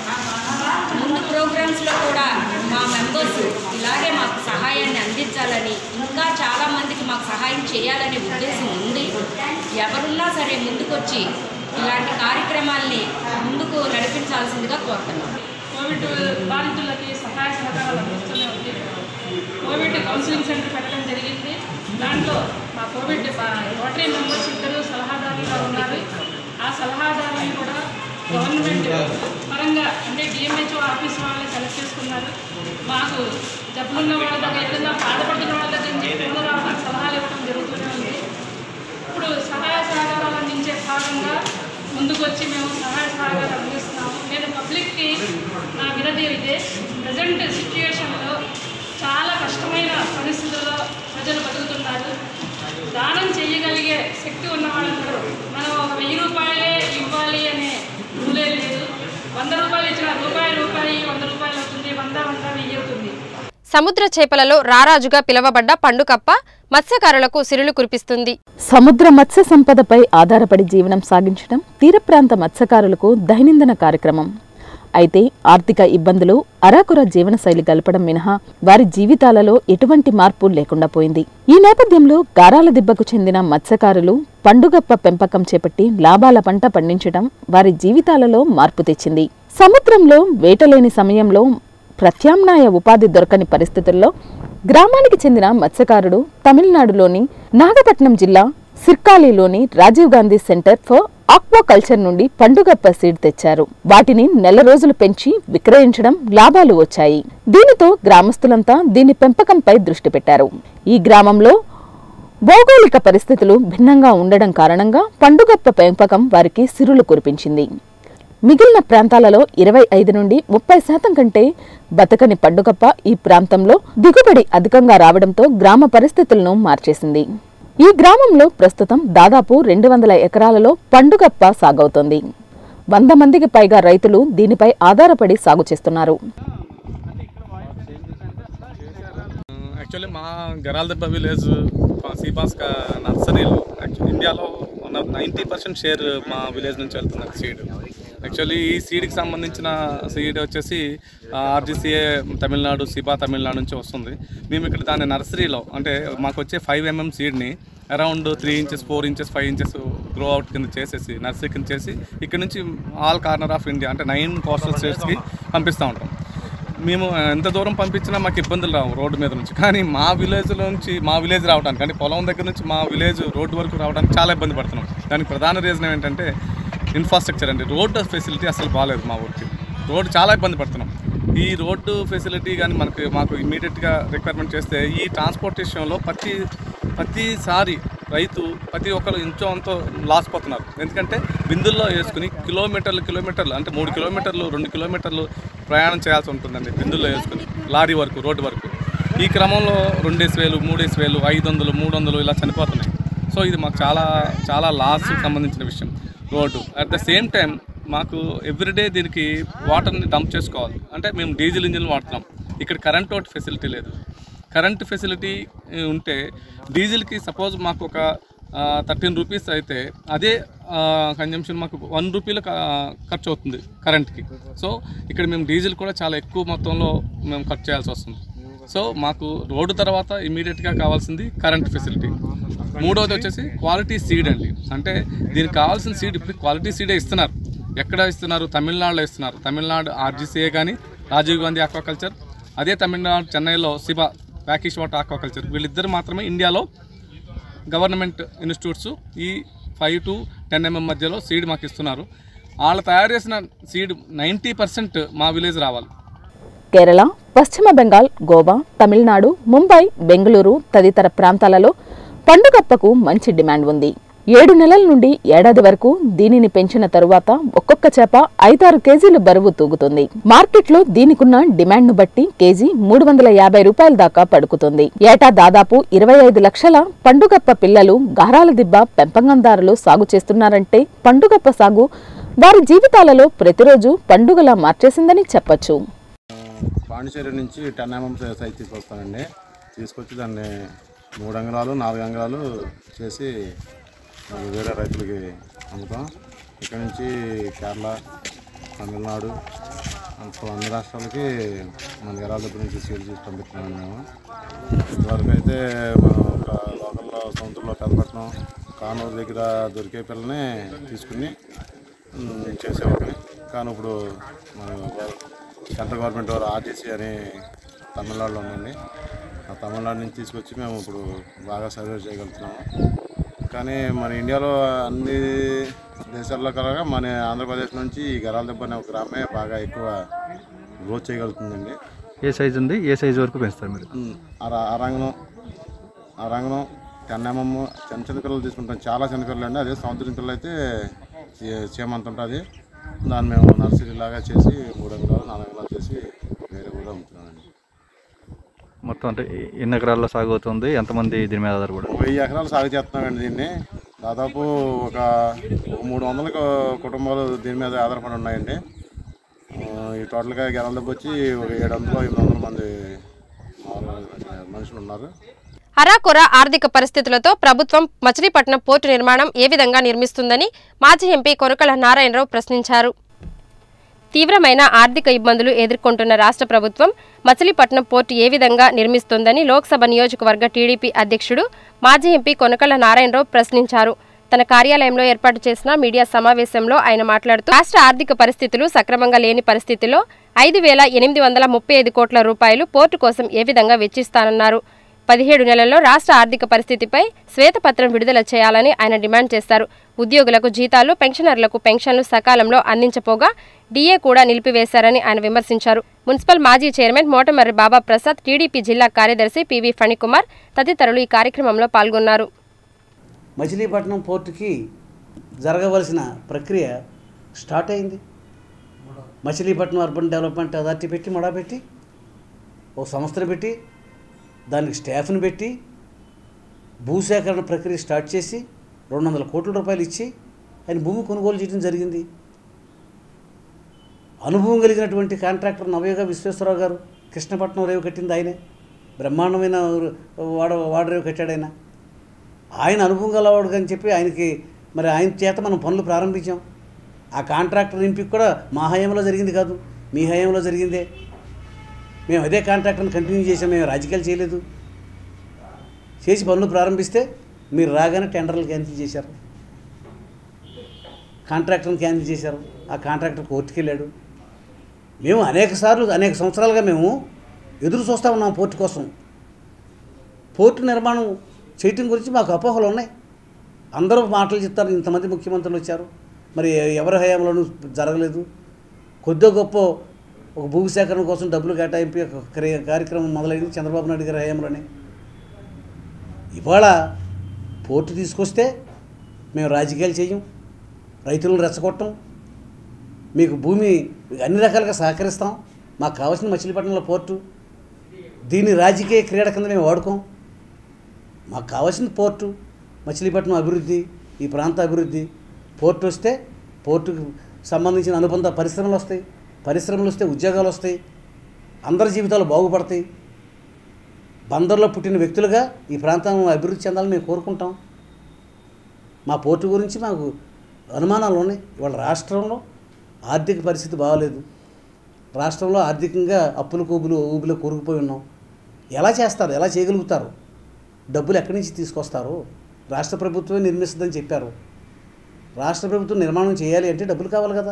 ముందు ప్రోగ్రామ్స్లో కూడా మా మెంబర్స్ ఇలాగే మాకు సహాయాన్ని అందించాలని ఇంకా చాలా మందికి మాకు సహాయం చేయాలనే ఉద్దేశం ఉంది ఎవరున్నా సరే ముందుకొచ్చి ఇలాంటి కార్యక్రమాల్ని ముందుకు నడిపించాల్సిందిగా కోరుతున్నాం కోవిడ్ బాధితులకి సహాయ సహకారాలు అందిస్తూనే ఉంది కోవిడ్ కౌన్సిలింగ్ సెంటర్ పెట్టడం జరిగింది దాంట్లో మా కోవిడ్ మా రోటరీ మెంబర్స్ ఇద్దరు సలహాదారులుగా ఉన్నారు ఆ సలహాదారులను కూడా గవర్నమెంట్ పరంగా అంటే డిఎంహెచ్ఓ ఆఫీస్ వాళ్ళని సెలెక్ట్ చేసుకున్నారు మాకు జబ్బులున్న వాళ్ళ దగ్గర ఏదైనా బాధపడుతున్న వాళ్ళ దగ్గర నుంచి ఫోన్ రావడానికి సలహాలు ఇవ్వడం జరుగుతూనే ఉంది ఇప్పుడు సహాయ సహకారాలు అందించే భాగంగా ముందుకు వచ్చి మేము సహాయ సహకారాలు అందిస్తున్నాము నేను పబ్లిక్కి నా వినతి అయితే ప్రజెంట్ సిచ్యుయేషన్లో చాలా కష్టమైన పరిస్థితుల్లో ప్రజలు బతుకుతున్నారు దానం చేయగలిగే శక్తి ఉన్న వాళ్ళందరూ మనం ఒక వెయ్యి రూపాయలే ఇవ్వాలి అనే రూలే లేదు వంద రూపాయలు ఇచ్చిన రూపాయి రూపాయి వంద రూపాయలు అవుతుంది వంద వంద వెయ్యి అవుతుంది సముద్ర చేపలలో రారాజుగా పిలువబడ్డ పండుకప్ప మత్స్యకారులకు సిరులు కురిపిస్తుంది సముద్ర మత్స్య సంపదపై ఆధారపడి జీవనం సాగించడం తీర ప్రాంత మత్స్యకారులకు దైనందిన కార్యక్రమం అయితే ఆర్థిక ఇబ్బందులు అరాకుర జీవనశైలి గలపడం మినహా వారి జీవితాలలో ఎటువంటి మార్పు లేకుండా పోయింది ఈ నేపథ్యంలో గారాల దిబ్బకు చెందిన మత్స్యకారులు పండుగప్ప పెంపకం చేపట్టి లాభాల పంట పండించడం వారి జీవితాలలో మార్పు తెచ్చింది సముద్రంలో వేటలేని సమయంలో ప్రత్యామ్నాయ ఉపాధి దొరకని పరిస్థితుల్లో గ్రామానికి చెందిన మత్స్యకారుడు తమిళనాడులోని నాగపట్నం జిల్లా సిర్కాలిలోని Rajiv Gandhi centre for aquaculture నుండి పండుగప్ప సీడ్ తెచ్చారు వాటిని నెల రోజులు పెంచి విక్రయించడం లాభాలు వచ్చాయి దీనితో గ్రామస్తులంతా దీని పెంపకంపై దృష్టి పెట్టారు ఈ గ్రామంలో భౌగోళిక పరిస్థితులు భిన్నంగా ఉండడం కారణంగా పండుగప్ప పెంపకం వారికి సిరులు కురిపించింది మిగిలిన ప్రాంతాలలో ఇరవై ఐదు నుండి ముప్పై శాతం కంటే బతకని పండుగప్ప ఈ ప్రాంతంలో దిగుబడి అధికంగా రావడంతో గ్రామ పరిస్థితులను మార్చేసింది ఈ గ్రామంలో ప్రస్తుతం దాదాపు రెండు వందల ఎకరాలలో పండుగప్ప సాగవుతోంది వంద మందికి పైగా రైతులు దీనిపై ఆధారపడి సాగు చేస్తున్నారు యాక్చువల్లీ మా గరాల్దెబ్బ విలేజ్ సీపాస్ నర్సరీలు యాక్చువల్లీ ఇండియాలో ఉన్న నైంటీ పర్సెంట్ షేర్ మా విలేజ్ నుంచి వెళ్తున్నారు సీడ్ యాక్చువల్లీ ఈ సీడ్కి సంబంధించిన సీడ్ వచ్చేసి ఆర్జీసీఏ తమిళనాడు సిబా తమిళనాడు నుంచి వస్తుంది మేము ఇక్కడ దాని నర్సరీలో అంటే మాకు వచ్చే ఫైవ్ ఎంఎం సీడ్ని around three inches four inches five inches grow out కింద చేసేసి నర్సరీ కింద చేసి ఇక్కడ నుంచి ఆల్ కార్నర్ ఆఫ్ ఇండియా అంటే నైన్ కోస్టల్ స్టేట్స్కి పంపిస్తూ ఉంటాం మేము ఎంత దూరం పంపించినా మాకు ఇబ్బందులు రావు రోడ్డు మీద నుంచి కానీ మా విలేజ్ నుంచి మా విలేజ్ రావడానికి అంటే పొలం దగ్గర నుంచి మా విలేజ్ రోడ్డు వరకు రావడానికి చాలా ఇబ్బంది పడుతున్నాం దానికి ప్రధాన రీజన్ ఏంటంటే ఇన్ఫ్రాస్ట్రక్చర్ అండి రోడ్డు ఫెసిలిటీ అసలు బాగాలేదు మా ఊరికి రోడ్డు చాలా ఇబ్బంది పడుతున్నాం ఈ రోడ్డు ఫెసిలిటీ కానీ మనకి మాకు ఇమీడియట్గా రిక్వైర్మెంట్ చేస్తే ఈ ట్రాన్స్పోర్టేషన్లో ప్రతి ప్రతిసారి రైతు ప్రతి ఒక్కరు ఇంచో అంతో లాస్ పోతున్నారు ఎందుకంటే బిందుల్లో వేసుకుని కిలోమీటర్లు కిలోమీటర్లు అంటే మూడు కిలోమీటర్లు రెండు కిలోమీటర్లు ప్రయాణం చేయాల్సి ఉంటుందండి బిందుల్లో వేసుకుని లారీ వరకు రోడ్డు వరకు ఈ క్రమంలో రెండేసి వేలు మూడేసి వేలు ఐదు వందలు మూడు వందలు ఇలా చనిపోతున్నాయి సో ఇది మాకు చాలా చాలా లాస్ సంబంధించిన విషయం road at the same time మాకు ఎవ్రీడే దీనికి వాటర్ని డంప్ చేసుకోవాలి అంటే మేము డీజిల్ ఇంజిన్ వాడుతున్నాం ఇక్కడ కరెంట్ అవుట్ ఫెసిలిటీ లేదు కరెంట్ ఫెసిలిటీ ఆ, ఉంటే డీజిల్కి సపోజ్ మాకు ఒక థర్టీన్ రూపీస్ అయితే అదే కన్జంప్షన్ మాకు వన్ రూపీలో ఖర్చు అవుతుంది కరెంట్కి సో ఇక్కడ మేము డీజిల్ కూడా చాలా ఎక్కువ మొత్తంలో మేము ఖర్చు చేయాల్సి వస్తుంది సో మాకు రోడ్డు తర్వాత ఇమీడియట్గా కావాల్సింది కరెంట్ ఫెసిలిటీ మూడవది వచ్చేసి క్వాలిటీ సీడ్ అండి అంటే దీనికి కావాల్సిన సీడ్ ఇప్పుడు క్వాలిటీ సీడే ఇస్తున్నారు ఎక్కడ ఇస్తున్నారు తమిళనాడులో ఇస్తున్నారు తమిళనాడు ఆర్జీసీఏ కానీ రాజీవ్ గాంధీ ఆక్వాకల్చర్ అదే తమిళనాడు చెన్నైలో సిబా ప్యాకిష్ వాటర్ ఆక్వాకల్చర్ వీళ్ళిద్దరు మాత్రమే ఇండియాలో గవర్నమెంట్ ఇన్స్టిట్యూట్స్ ఈ ఫైవ్ టు టెన్ ఎంఎం మధ్యలో సీడ్ మాకు ఇస్తున్నారు వాళ్ళు తయారు చేసిన సీడ్ నైంటీ పర్సెంట్ మా విలేజ్ రావాలి కేరళ పశ్చిమ బెంగాల్ గోవా తమిళనాడు ముంబై బెంగళూరు తదితర ప్రాంతాలలో పండుగప్పకు మంచి డిమాండ్ ఉంది ఏడు నెలల నుండి ఏడాది వరకు దీనిని పెంచిన తరువాత ఒక్కొక్క చేప ఐదారు కేజీలు బరువు తూగుతుంది మార్కెట్లో దీనికున్న డిమాండ్ను బట్టి కేజీ మూడు వందల యాభై రూపాయల దాకా పడుకుతుంది ఏటా దాదాపు ఇరవై ఐదు లక్షల పండుగప్ప పిల్లలు గహరాల దిబ్బ పెంపకందారులు సాగు చేస్తున్నారంటే పండుగప్ప సాగు వారి జీవితాలలో ప్రతిరోజు పండుగలా మార్చేసిందని చెప్పొచ్చు పాండిచేరి నుంచి టెన్ ఎంఎం సైజ్ తీసుకొస్తానండి తీసుకొచ్చి దాన్ని మూడు అంగళాలు నాలుగు అంగళాలు చేసి మరి వేరే రైతులకి అమ్ముతాం ఇక్కడ నుంచి కేరళ తమిళనాడు అంత అన్ని రాష్ట్రాలకి మన ఎరాల దగ్గర నుంచి సేల్ చేసి పంపిస్తున్నాం మేము ఇంతవరకు అయితే మనం ఒక లోకల్లో సముద్రంలో పెదపట్నం కానూరు దగ్గర దొరికే పిల్లని తీసుకుని ఉమ్, చేసేవాడిని కానీ ఇప్పుడు మన సెంట్రల్ గవర్నమెంట్ వారు ఆర్టీసీ అని తమిళనాడులో ఉందండి ఆ తమిళనాడు నుంచి తీసుకొచ్చి మేము ఇప్పుడు బాగా సర్వే చేయగలుగుతున్నాము కానీ మన ఇండియాలో అన్ని దేశాల్లో కలగా మన ఆంధ్రప్రదేశ్ నుంచి ఈ గరాల దెబ్బ అనే ఒక గ్రామే బాగా ఎక్కువ గ్రోత్ చేయగలుగుతుందండి ఏ సైజు ఉంది ఏ సైజు వరకు పెంచుతారు మీరు ఉమ్, ఆ ర- ఆ రంగనం ఆ రంగనం టెన్ ఎంఎం చిన్న చిన్న పిల్లలు తీసుకుంటాం చాలా చిన్న పిల్లలు అండి అదే సముద్రం పిల్లలు అయితే చే- చేమంత ఉంటుంది దాన్ని మేము నర్సరీ లాగా చేసి మూడు అంగుళాలు నాలుగు అంగుళాలు చేసి వేరే కూడా అమ్ముతున్నామండి మొత్తం అంటే ఎన్ని ఎకరాల్లో సాగు అవుతుంది ఎంతమంది దీని మీద ఆధారపడి వెయ్యి ఎకరాలు సాగు చేస్తున్నామండి దీన్ని దాదాపు ఒక ఒక మూడు వందల కు- కుటుంబాలు దీని మీద ఆధారపడి ఉన్నాయండి ఆ, ఈ టోటల్గా గెలల దెబ్బ వచ్చి ఒక ఏడు వందలు ఎనిమిది వందల మంది మామూలుగా మనుషులు ఉన్నారు అరాకొర ఆర్థిక పరిస్థితులతో ప్రభుత్వం మచిలీపట్నం పోర్టు నిర్మాణం ఏ విధంగా నిర్మిస్తుందని మాజీ ఎంపీ కొరకల నారాయణరావు ప్రశ్నించారు తీవ్రమైన ఆర్థిక ఇబ్బందులు ఎదుర్కొంటున్న రాష్ట్ర ప్రభుత్వం మచిలీపట్నం పోర్టు ఏ విధంగా నిర్మిస్తోందని లోక్సభ నియోజకవర్గ టీడీపీ అధ్యక్షుడు మాజీ ఎంపీ కొనకళ్ళ నారాయణరావు ప్రశ్నించారు తన కార్యాలయంలో ఏర్పాటు చేసిన మీడియా సమావేశంలో ఆయన మాట్లాడుతూ రాష్ట్ర ఆర్థిక పరిస్థితులు సక్రమంగా లేని పరిస్థితిలో ఐదు వేల ఎనిమిది వందల ముప్పై ఐదు కోట్ల రూపాయలు పోర్టు కోసం ఏ విధంగా వెచ్చిస్తానన్నారు పదిహేడు నెలల్లో రాష్ట్ర ఆర్థిక పరిస్థితిపై శ్వేతపత్రం విడుదల చేయాలని ఆయన డిమాండ్ చేశారు ఉద్యోగులకు జీతాలు పెన్షనర్లకు పెన్షన్లు సకాలంలో అందించపోగా డీఏ కూడా నిలిపివేశారని ఆయన విమర్శించారు మున్సిపల్ మాజీ చైర్మన్ మోటమర్రి బాబా ప్రసాద్ టీడీపీ జిల్లా కార్యదర్శి పివి ఫణికుమార్ తదితరులు ఈ కార్యక్రమంలో పాల్గొన్నారు మచిలీపట్నం పోర్టుకి జరగవలసిన ప్రక్రియ స్టార్ట్ అయింది మచిలీపట్నం అర్బన్ డెవలప్మెంట్ అథారిటీ పెట్టి మొడా పెట్టి ఒక సంస్థను పెట్టి దానికి స్టాఫ్ని పెట్టి భూసేకరణ ప్రక్రియ స్టార్ట్ చేసి రెండు వందల కోట్ల రూపాయలు ఇచ్చి ఆయన భూమి కొనుగోలు చేయడం జరిగింది అనుభవం కలిగినటువంటి కాంట్రాక్టర్ నవయోగ విశ్వేశ్వరరావు గారు కృష్ణపట్నం రేవు కట్టింది ఆయనే బ్రహ్మాండమైన వాడ వాడరేవు కట్టాడు ఆయన ఆయన అనుభవం గలవాడు అని చెప్పి ఆయనకి మరి ఆయన చేత మనం పనులు ప్రారంభించాం ఆ కాంట్రాక్టర్ ఎంపిక కూడా మా హయాంలో జరిగింది కాదు మీ హయాంలో జరిగిందే మేము అదే కాంట్రాక్టర్ని కంటిన్యూ చేసాం మేము రాజకీయాలు చేయలేదు చేసి పనులు ప్రారంభిస్తే మీరు రాగానే టెండర్లు క్యాన్సిల్ చేశారు కాంట్రాక్టర్ని క్యాన్సిల్ చేశారు ఆ కాంట్రాక్టర్ కోర్టుకి వెళ్ళాడు మేము అనేక సార్లు అనేక సంవత్సరాలుగా మేము ఎదురు చూస్తూ ఉన్నాం పోర్టు కోసం పోర్టు నిర్మాణం చేయటం గురించి మాకు అపోహలు ఉన్నాయి అందరూ మాటలు చెప్తారు ఇంతమంది ముఖ్యమంత్రులు వచ్చారు మరి ఎవరి హయాంలోనూ జరగలేదు కొద్దిగా గొప్ప ఒక భూమి సేకరణ కోసం డబ్బులు కేటాయింపి ఒక క్రియ- కార్యక్రమం మొదలైంది చంద్రబాబు నాయుడు గారి హయాంలోనే ఇవాళ పోర్టు తీసుకొస్తే మేము రాజకీయాలు చేయం రైతులను రెచ్చగొట్టం మీకు భూమి అన్ని రకాలుగా సహకరిస్తాం మాకు కావాల్సిన మచిలీపట్నంలో పోర్టు దీన్ని రాజకీయ క్రీడ కింద మేము వాడుకోం మాకు కావాల్సిన పోర్టు మచిలీపట్నం అభివృద్ధి ఈ ప్రాంత అభివృద్ధి పోర్టు వస్తే పోర్టుకు సంబంధించిన అనుబంధ పరిశ్రమలు వస్తాయి పరిశ్రమలు వస్తే ఉద్యోగాలు వస్తాయి అందరి జీవితాలు బాగుపడతాయి బందర్లో పుట్టిన వ్యక్తులుగా ఈ ప్రాంతం అభివృద్ధి చెందాలని మేము కోరుకుంటాం మా పోర్టు గురించి మాకు అనుమానాలు ఉన్నాయి ఇవాళ రాష్ట్రంలో ఆర్థిక పరిస్థితి బాగాలేదు రాష్ట్రంలో ఆర్థికంగా అప్పులు కూబులు ఊబిలో కూరుకుపోయి ఉన్నాం ఎలా చేస్తారు ఎలా చేయగలుగుతారు డబ్బులు ఎక్కడి నుంచి తీసుకొస్తారు రాష్ట్ర ప్రభుత్వమే నిర్మిస్తుందని చెప్పారు రాష్ట్ర ప్రభుత్వం నిర్మాణం చేయాలి అంటే డబ్బులు కావాలి కదా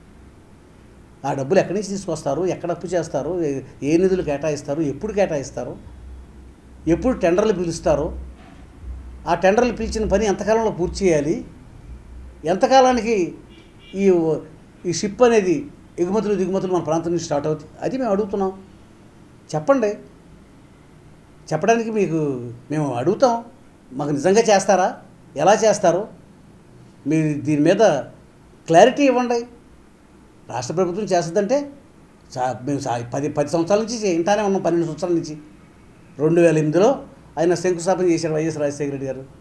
ఆ డబ్బులు ఎక్కడి నుంచి తీసుకొస్తారు ఎక్కడ అప్పు చేస్తారు ఏ- ఏ నిధులు కేటాయిస్తారు ఎప్పుడు కేటాయిస్తారు ఎప్పుడు టెండర్లు పిలుస్తారు ఆ టెండర్లు పిలిచిన పని ఎంతకాలంలో పూర్తి చేయాలి ఎంతకాలానికి ఈ ఈ షిప్ అనేది ఎగుమతులు దిగుమతులు మన ప్రాంతం నుంచి స్టార్ట్ అవుతాయి అది మేము అడుగుతున్నాం చెప్పండి చెప్పడానికి మీకు మేము అడుగుతాం మాకు నిజంగా చేస్తారా ఎలా చేస్తారు మీరు దీని మీద క్లారిటీ ఇవ్వండి రాష్ట్ర ప్రభుత్వం చేస్తుందంటే చా మేము సా- పది పది సంవత్సరాల నుంచి ఇంటానే ఉన్నాం పన్నెండు సంవత్సరాల నుంచి రెండు వేల ఎనిమిదిలో ఆయన శంకుస్థాపన చేశారు వైఎస్ రాజశేఖర రెడ్డి గారు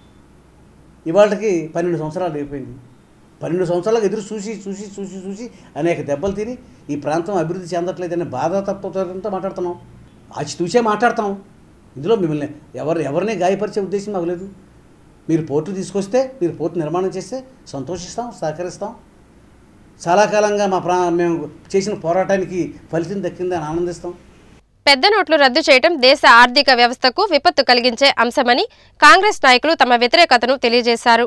ఇవాళకి పన్నెండు సంవత్సరాలు అయిపోయింది పన్నెండు సంవత్సరాలకు ఎదురు చూసి చూసి చూసి చూసి అనేక దెబ్బలు తిని ఈ ప్రాంతం అభివృద్ధి చెందట్లేదనే బాధ తత్వతో మాట్లాడుతున్నాం ఆచి చూసే మాట్లాడతాం ఇందులో మిమ్మల్ని ఎవరు ఎవరిని గాయపరిచే ఉద్దేశం మాకు లేదు మీరు పోర్టు తీసుకొస్తే మీరు పోర్టు నిర్మాణం చేస్తే సంతోషిస్తాం సహకరిస్తాం చాలా కాలంగా మా ప్రా మేము చేసిన పోరాటానికి ఫలితం దక్కిందని ఆనందిస్తాం పెద్ద నోట్లు రద్దు చేయడం దేశ ఆర్థిక వ్యవస్థకు విపత్తు కలిగించే అంశమని కాంగ్రెస్ నాయకులు తమ వ్యతిరేకతను తెలియజేశారు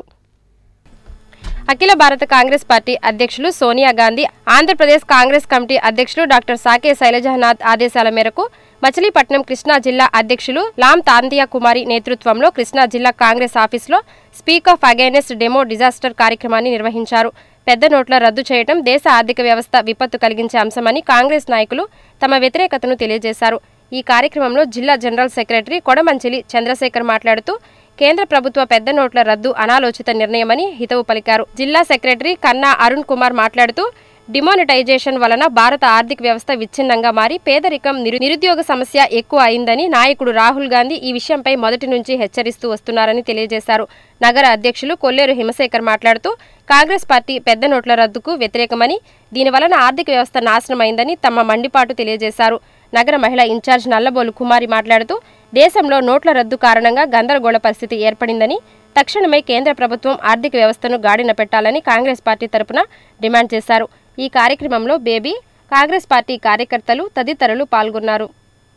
అఖిల భారత కాంగ్రెస్ పార్టీ అధ్యక్షులు సోనియా గాంధీ ఆంధ్రప్రదేశ్ కాంగ్రెస్ కమిటీ అధ్యక్షులు డాక్టర్ సాకే శైలజనాథ్ ఆదేశాల మేరకు మచిలీపట్నం కృష్ణా జిల్లా అధ్యక్షులు లాం తాంతియా కుమారి నేతృత్వంలో కృష్ణా జిల్లా కాంగ్రెస్ ఆఫీసులో speak up against demo disaster కార్యక్రమాన్ని నిర్వహించారు పెద్ద నోట్ల రద్దు చేయడం దేశ ఆర్థిక వ్యవస్థ విపత్తు కలిగించే అంశమని కాంగ్రెస్ నాయకులు తమ వ్యతిరేకతను తెలియజేశారు ఈ కార్యక్రమంలో జిల్లా జనరల్ సెక్రటరీ కొడమంచిలి చంద్రశేఖర్ మాట్లాడుతూ కేంద్ర ప్రభుత్వ పెద్ద నోట్ల రద్దు అనాలోచిత నిర్ణయమని హితవు పలికారు జిల్లా సెక్రటరీ కన్నా అరుణ్ కుమార్ మాట్లాడుతూ డిమానిటైజేషన్ వలన భారత ఆర్థిక వ్యవస్థ విచ్ఛిన్నంగా మారి పేదరికం నిరు- నిరుద్యోగ సమస్య ఎక్కువ అయిందని నాయకుడు రాహుల్ గాంధీ ఈ విషయంపై మొదటి నుంచి హెచ్చరిస్తూ వస్తున్నారని తెలియజేశారు నగర అధ్యక్షులు కొల్లేరు హిమశేఖర్ మాట్లాడుతూ కాంగ్రెస్ పార్టీ పెద్ద నోట్ల రద్దుకు వ్యతిరేకమని దీని వలన ఆర్థిక వ్యవస్థ నాశనమైందని తమ మండిపాటు తెలియజేశారు నగర మహిళా ఇన్ఛార్జ్ నల్లబోలు కుమారి మాట్లాడుతూ దేశంలో నోట్ల రద్దు కారణంగా గందరగోళ పరిస్థితి ఏర్పడిందని తక్షణమే కేంద్ర ప్రభుత్వం ఆర్థిక వ్యవస్థను గాడిన పెట్టాలని కాంగ్రెస్ పార్టీ తరపున డిమాండ్ చేశారు ఈ కార్యక్రమంలో బేబీ కాంగ్రెస్ పార్టీ కార్యకర్తలు తదితరులు పాల్గొన్నారు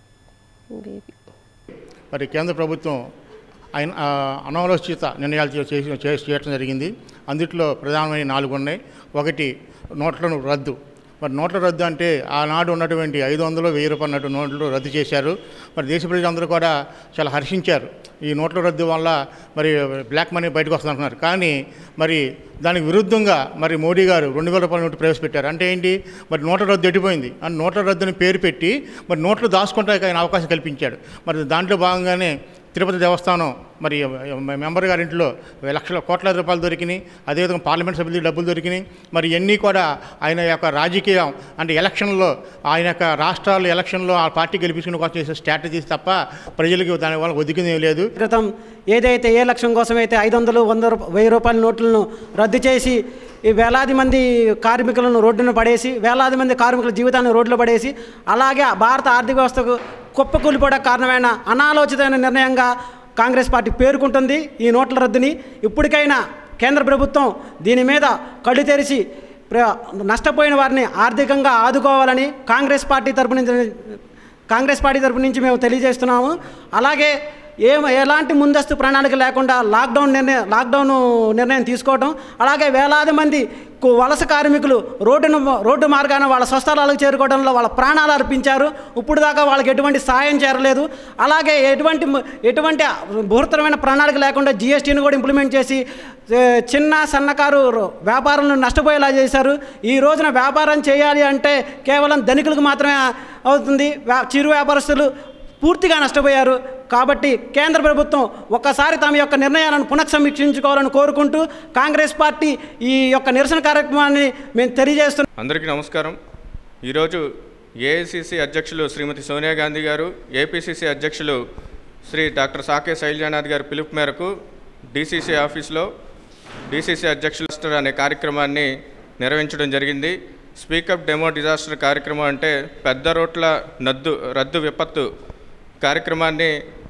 మరి కేంద్ర ప్రభుత్వం ఆయన ఆ, అనాలోచిత నిర్ణయాలు చే- చేసి చే- చేయడం జరిగింది అందుట్లో ప్రధానమైన నాలుగు ఉన్నాయి ఒకటి నోట్లను రద్దు మరి నోట్ల రద్దు అంటే ఆనాడు ఉన్నటువంటి ఐదు వందలు వెయ్యి రూపాయల నోటు నోట్లు రద్దు చేశారు మరి దేశ ప్రజలందరూ కూడా చాలా హర్షించారు ఈ నోట్ల రద్దు వల్ల మరి బ్లాక్ మనీ బయటకు వస్తుందంటున్నారు కానీ మరి దానికి విరుద్ధంగా మరి మోడీ గారు రెండు వేల రూపాయల నోటు ప్రవేశపెట్టారు అంటే ఏంటి మరి నోట్ల రద్దు ఎడిపోయింది అని నోట్ల రద్దుని పేరు పెట్టి మరి నోట్లు దాచుకుంటానికి ఆయన అవకాశం కల్పించాడు మరి దాంట్లో భాగంగానే తిరుపతి దేవస్థానం మరి మెంబర్ గారి ఇంట్లో లక్షల కోట్ల రూపాయలు దొరికినాయి అదేవిధంగా పార్లమెంట్ సభ్యులు డబ్బులు దొరికినాయి మరి ఇవన్నీ కూడా ఆయన యొక్క రాజకీయం అంటే ఎలక్షన్లో ఆయన యొక్క రాష్ట్రాల ఎలక్షన్లో ఆ పార్టీ గెలిపించుకునే కోసం చేసే స్ట్రాటజీస్ తప్ప ప్రజలకి దానివల్ల ఒదిగింది లేదు క్రితం ఏదైతే ఏ లక్ష్యం కోసం అయితే ఐదు వందలు వంద రూప వెయ్యి రూపాయల నోట్లను రద్దు చేసి ఈ వేలాది మంది కార్మికులను రోడ్డున పడేసి వేలాది మంది కార్మికుల జీవితాన్ని రోడ్లో పడేసి అలాగే భారత ఆర్థిక వ్యవస్థకు కుప్పకూలిపోవడానికి కారణమైన అనాలోచితమైన నిర్ణయంగా కాంగ్రెస్ పార్టీ పేర్కొంటుంది ఈ నోట్ల రద్దుని ఇప్పటికైనా కేంద్ర ప్రభుత్వం దీని మీద కళ్ళు తెరిచి ప్ర- నష్టపోయిన వారిని ఆర్థికంగా ఆదుకోవాలని కాంగ్రెస్ పార్టీ తరపు నుంచి కాంగ్రెస్ పార్టీ తరపు నుంచి మేము తెలియజేస్తున్నాము అలాగే ఏ ఎలాంటి ముందస్తు ప్రణాళిక లేకుండా లాక్డౌన్ నిర్ణయం లాక్డౌన్ నిర్ణయం తీసుకోవడం అలాగే వేలాది మంది కు- వలస కార్మికులు రోడ్డును రోడ్డు మార్గాన వాళ్ళ స్వస్థలాలకు చేరుకోవడంలో వాళ్ళ ప్రాణాలు అర్పించారు ఇప్పుడు దాకా వాళ్ళకి ఎటువంటి సాయం చేరలేదు అలాగే ఎటువంటి మ- ఎటువంటి బృహత్తరమైన ప్రణాళిక లేకుండా జిఎస్టీని కూడా ఇంప్లిమెంట్ చేసి ఏ, చిన్న సన్నకారు రో- వ్యాపారులను నష్టపోయేలా చేశారు ఈ రోజున వ్యాపారం చేయాలి అంటే కేవలం ధనికులకు మాత్రమే అవుతుంది వ్యా- చిరు వ్యాపారస్తులు పూర్తిగా నష్టపోయారు కాబట్టి కేంద్ర ప్రభుత్వం ఒక్కసారి తమ యొక్క నిర్ణయాలను పునఃసమీక్షించుకోవాలని కోరుకుంటూ కాంగ్రెస్ పార్టీ ఈ యొక్క నిరసన కార్యక్రమాన్ని మేము తెలియజేస్తున్నాం అందరికీ నమస్కారం ఈరోజు ఏఐసిసి అధ్యక్షులు శ్రీమతి సోనియా గాంధీ గారు ఏపీసీసీ అధ్యక్షులు శ్రీ డాక్టర్ సాకే శైలజానాథ్ గారి పిలుపు మేరకు డీసీసీ ఆఫీస్లో డీసీసీ అధ్యక్షులు అనే కార్యక్రమాన్ని నిర్వహించడం జరిగింది స్పీకప్ డెమో డిజాస్టర్ కార్యక్రమం అంటే పెద్ద రోడ్ల నద్దు రద్దు విపత్తు కార్యక్రమాన్ని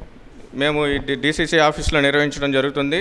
మేము ఈ డీసీసీ ఆఫీస్లో నిర్వహించడం జరుగుతుంది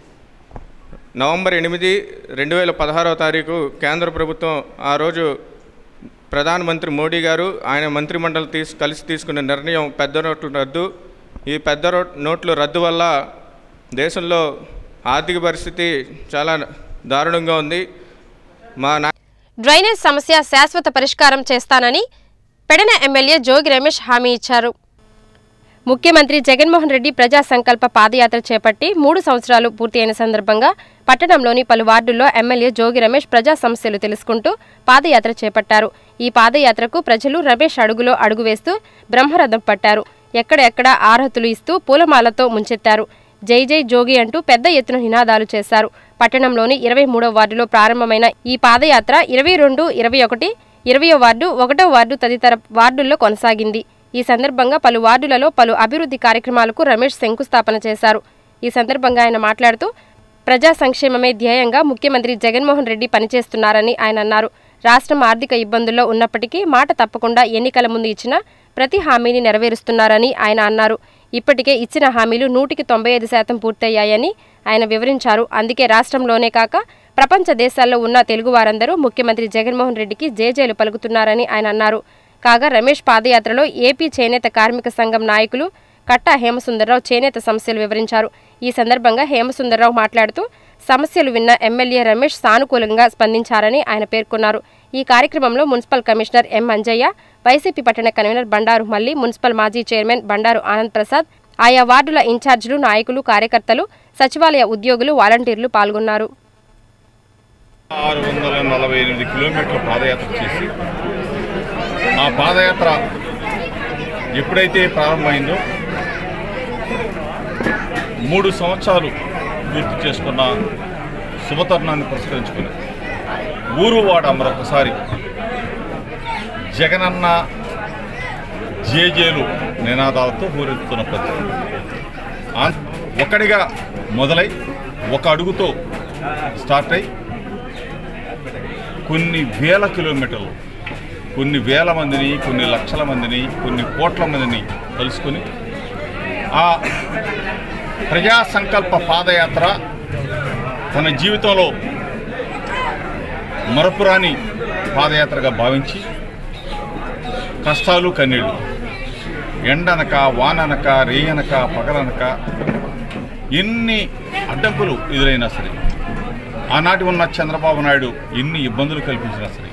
నవంబర్ ఎనిమిది రెండు వేల పదహారవ తారీఖు కేంద్ర ప్రభుత్వం ఆ రోజు ప్రధానమంత్రి మోడీ గారు ఆయన మంత్రిమండలి తీసు కలిసి తీసుకున్న నిర్ణయం పెద్ద నోట్ల రద్దు ఈ పెద్ద రో నోట్ల రద్దు వల్ల దేశంలో ఆర్థిక పరిస్థితి చాలా దారుణంగా ఉంది మా నా డ్రైనేజ్ సమస్య శాశ్వత పరిష్కారం చేస్తానని పెడన ఎమ్మెల్యే జోగి రమేష్ హామీ ఇచ్చారు ముఖ్యమంత్రి జగన్మోహన్ రెడ్డి ప్రజా సంకల్ప పాదయాత్ర చేపట్టి మూడు సంవత్సరాలు పూర్తి అయిన సందర్భంగా పట్టణంలోని పలు వార్డుల్లో ఎమ్మెల్యే జోగి రమేష్ ప్రజా సమస్యలు తెలుసుకుంటూ పాదయాత్ర చేపట్టారు ఈ పాదయాత్రకు ప్రజలు రమేష్ అడుగులో అడుగు వేస్తూ బ్రహ్మరథం పట్టారు ఎక్కడెక్కడ ఆర్హతులు ఇస్తూ పూలమాలతో ముంచెత్తారు జై జై జోగి అంటూ పెద్ద ఎత్తున నినాదాలు చేశారు పట్టణంలోని ఇరవై మూడో వార్డులో ప్రారంభమైన ఈ పాదయాత్ర ఇరవై రెండు ఇరవై ఒకటి ఇరవయో వార్డు ఒకటో వార్డు తదితర వార్డుల్లో కొనసాగింది ఈ సందర్భంగా పలు వార్డులలో పలు అభివృద్ధి కార్యక్రమాలకు రమేష్ శంకుస్థాపన చేశారు ఈ సందర్భంగా ఆయన మాట్లాడుతూ ప్రజా సంక్షేమమే ధ్యేయంగా ముఖ్యమంత్రి జగన్మోహన్ రెడ్డి పనిచేస్తున్నారని ఆయన అన్నారు రాష్ట్రం ఆర్థిక ఇబ్బందుల్లో ఉన్నప్పటికీ మాట తప్పకుండా ఎన్నికల ముందు ఇచ్చిన ప్రతి హామీని నెరవేరుస్తున్నారని ఆయన అన్నారు ఇప్పటికే ఇచ్చిన హామీలు నూటికి తొంభై ఐదు శాతం పూర్తయ్యాయని ఆయన వివరించారు అందుకే రాష్ట్రంలోనే కాక ప్రపంచ దేశాల్లో ఉన్న తెలుగు వారందరూ ముఖ్యమంత్రి జగన్మోహన్ రెడ్డికి జేజేలు పలుకుతున్నారని ఆయన అన్నారు కాగా రమేష్ పాదయాత్రలో ఏపీ చేనేత కార్మిక సంఘం నాయకులు కట్టా హేమసుందర్రావు చేనేత సమస్యలు వివరించారు ఈ సందర్భంగా హేమసుందర్రావు మాట్లాడుతూ సమస్యలు విన్న ఎమ్మెల్యే రమేష్ సానుకూలంగా స్పందించారని ఆయన పేర్కొన్నారు ఈ కార్యక్రమంలో municipal commissioner M Anjaiah YCP పట్టణ కన్వీనర్ బండారు మల్లి మున్సిపల్ మాజీ చైర్మన్ బండారు ఆనంద్ ప్రసాద్ ఆయా వార్డుల ఇన్ఛార్జీలు నాయకులు కార్యకర్తలు సచివాలయ ఉద్యోగులు వాలంటీర్లు పాల్గొన్నారు ఆరు వందల నలభై ఎనిమిది కిలోమీటర్ల పాదయాత్ర చేసి ఆ పాదయాత్ర ఎప్పుడైతే ప్రారంభమైందో మూడు సంవత్సరాలు పూర్తి చేసుకున్న శుభతరుణాన్ని పురస్కరించుకుని ఊరు వాడ మరొకసారి జగనన్న జేజేలు నినాదాలతో ఊరెత్తుతున్న ప్రతి ఆన్- ఒకటిగా మొదలై ఒక అడుగుతో స్టార్ట్ అయి కొన్ని వేల కిలోమీటర్లు కొన్ని వేల మందిని కొన్ని లక్షల మందిని కొన్ని కోట్ల మందిని కలుసుకొని ఆ ప్రజా సంకల్ప పాదయాత్ర తన జీవితంలో మరపురాని పాదయాత్రగా భావించి కష్టాలు కన్నీళ్ళు ఎండనక వాననక రేయనక పగలనక ఎన్ని అడ్డంకులు ఎదురైనా సరే ఆనాటి ఉన్న చంద్రబాబు నాయుడు ఎన్ని ఇబ్బందులు కల్పించినా సరే